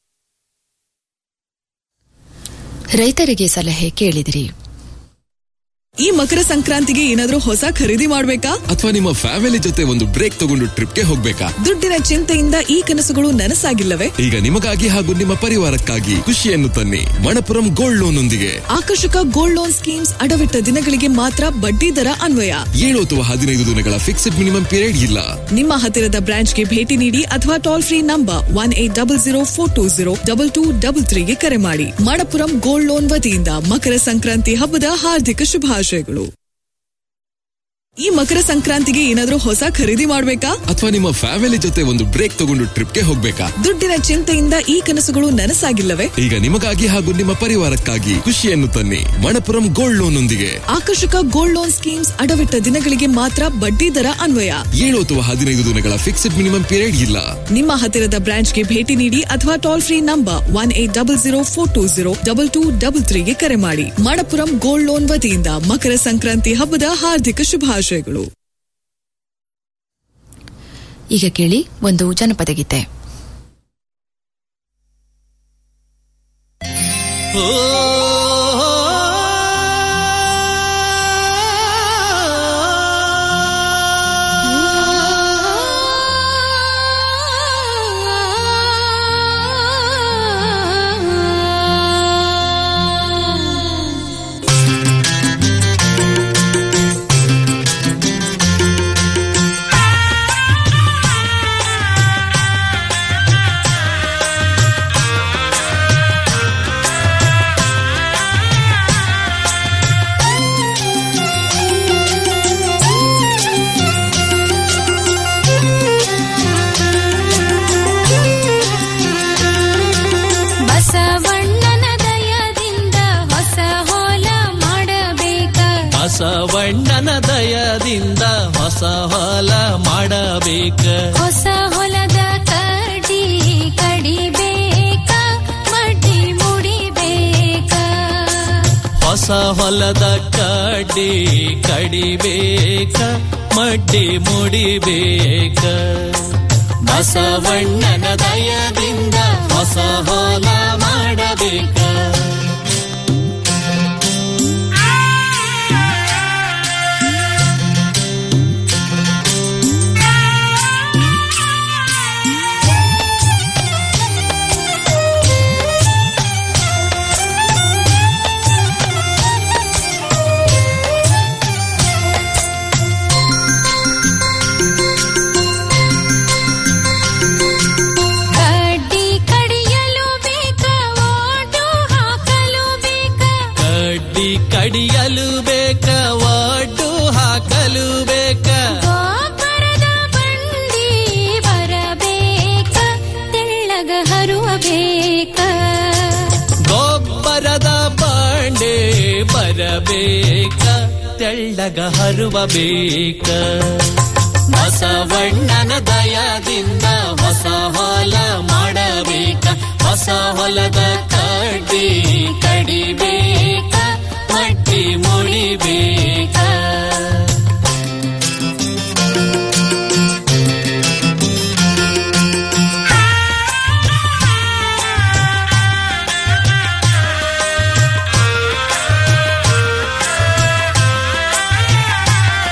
ರೈತರಿಗೆ ಸಲಹೆ ಕೇಳಿದಿರಿ ಈ ಮಕರ ಸಂಕ್ರಾಂತಿಗೆ ಏನಾದ್ರೂ ಹೊಸ ಖರೀದಿ ಮಾಡ್ಬೇಕಾ ಅಥವಾ ನಿಮ್ಮ ಫ್ಯಾಮಿಲಿ ಜೊತೆ ಒಂದು ಬ್ರೇಕ್ ತಗೊಂಡು ಟ್ರಿಪ್ಗೆ ಹೋಗ್ಬೇಕಾ ದುಡ್ಡಿನ ಚಿಂತೆಯಿಂದ ಈ ಕನಸುಗಳು ನನಸಾಗಿಲ್ಲವೇ ಈಗ ನಿಮಗಾಗಿ ಹಾಗೂ ನಿಮ್ಮ ಪರಿವಾರಕ್ಕಾಗಿ ಖುಷಿಯನ್ನು ತನ್ನಿ ಮಣಪುರಂ ಗೋಲ್ಡ್ ಲೋನ್ ಒಂದಿಗೆ ಆಕರ್ಷಕ ಗೋಲ್ಡ್ ಲೋನ್ ಸ್ಕೀಮ್ಸ್ ಅಡವಿಟ್ಟ ದಿನಗಳಿಗೆ ಮಾತ್ರ ಬಡ್ಡಿ ದರ ಅನ್ವಯ ಏಳು ಅಥವಾ ಹದಿನೈದು ದಿನಗಳ ಫಿಕ್ಸ್ಡ್ ಮಿನಿಮಮ್ ಪೀರಿಯಡ್ ಇಲ್ಲ ನಿಮ್ಮ ಹತ್ತಿರದ ಬ್ರಾಂಚ್ಗೆ ಭೇಟಿ ನೀಡಿ ಅಥವಾ toll free number one eight double zero four two zero double two double ತ್ರೀಗೆ ಕರೆ ಮಾಡಿ ಮಣಪುರಂ ಗೋಲ್ಡ್ ಲೋನ್ ವತಿಯಿಂದ ಮಕರ ಸಂಕ್ರಾಂತಿ ಹಬ್ಬದ ಹಾರ್ದಿಕ ಶುಭಾಶಯಗಳು ಈ ಮಕರ ಸಂಕ್ರಾಂತಿಗೆ ಏನಾದ್ರೂ ಹೊಸ ಖರೀದಿ ಮಾಡ್ಬೇಕಾ ಅಥವಾ ನಿಮ್ಮ ಫ್ಯಾಮಿಲಿ ಜೊತೆ ಒಂದು ಬ್ರೇಕ್ ತಗೊಂಡು ಟ್ರಿಪ್ಗೆ ಹೋಗ್ಬೇಕಾ ದುಡ್ಡಿನ ಚಿಂತೆಯಿಂದ ಈ ಕನಸುಗಳು ನನಸಾಗಿಲ್ಲವೇ ಈಗ ನಿಮಗಾಗಿ ಹಾಗೂ ನಿಮ್ಮ ಪರಿವಾರಕ್ಕಾಗಿ ಖುಷಿಯನ್ನು ತನ್ನಿ ಮಣಪುರಂ ಗೋಲ್ಡ್ ಲೋನ್ ಒಂದಿಗೆ ಆಕರ್ಷಕ ಗೋಲ್ಡ್ ಲೋನ್ ಸ್ಕೀಮ್ಸ್ ಅಡವಿಟ್ಟ ದಿನಗಳಿಗೆ ಮಾತ್ರ ಬಡ್ಡಿ ದರ ಅನ್ವಯ ಏಳು ಅಥವಾ ಹದಿನೈದು ದಿನಗಳ ಫಿಕ್ಸ್ಡ್ ಮಿನಿಮಮ್ ಪೀರಿಯಡ್ ಇಲ್ಲ ನಿಮ್ಮ ಹತ್ತಿರದ ಬ್ರಾಂಚ್ಗೆ ಭೇಟಿ ನೀಡಿ ಅಥವಾ toll free number one eight double zero four two zero double two double ತ್ರೀಗೆ ಕರೆ ಮಾಡಿ ಮಣಪುರಂ ಗೋಲ್ಡ್ ಲೋನ್ ವತಿಯಿಂದ ಮಕರ ಸಂಕ್ರಾಂತಿ ಹಬ್ಬದ ಹಾರ್ದಿಕ ಶುಭಾಶಯಗಳು ಈಗ ಕೇಳಿ ಒಂದು ಜನಪದ ಗೀತೆ ಬಸವಣ್ಣನ ದಯದಿಂದ ಹೊಸ ಹೋಲ ಮಾಡಬೇಕ ಬಸವಣ್ಣನ ದಯದಿಂದ ಹೊಸ ಹೊಲ ಮಾಡಬೇಕ ಹೊಸ ಹೊಲದ ಕಡಿ ಕಡಿಬೇಕ ಮಡ್ಡಿ ಮುಡಿಬೇಕ ಹೊಸ ಹೊಲದ ಕಡ್ಡಿ ಕಡಿಬೇಕ ಮಡ್ಡಿ ಮುಡಿಬೇಕ ಬಸವಣ್ಣನ ದಯದಿಂದ ಹೊಸ ಹೊಲ ಮಾಡಬೇಕ ಇರಬೇಕ ತೆಳ್ಳಗ ಹರುವ ಬೇಕ ಬಸವಣ್ಣನ ದಯದಿಂದ ಹೊಸ ಹೊಲ ಮಾಡಬೇಕ ಹೊಸ ಹೊಲದ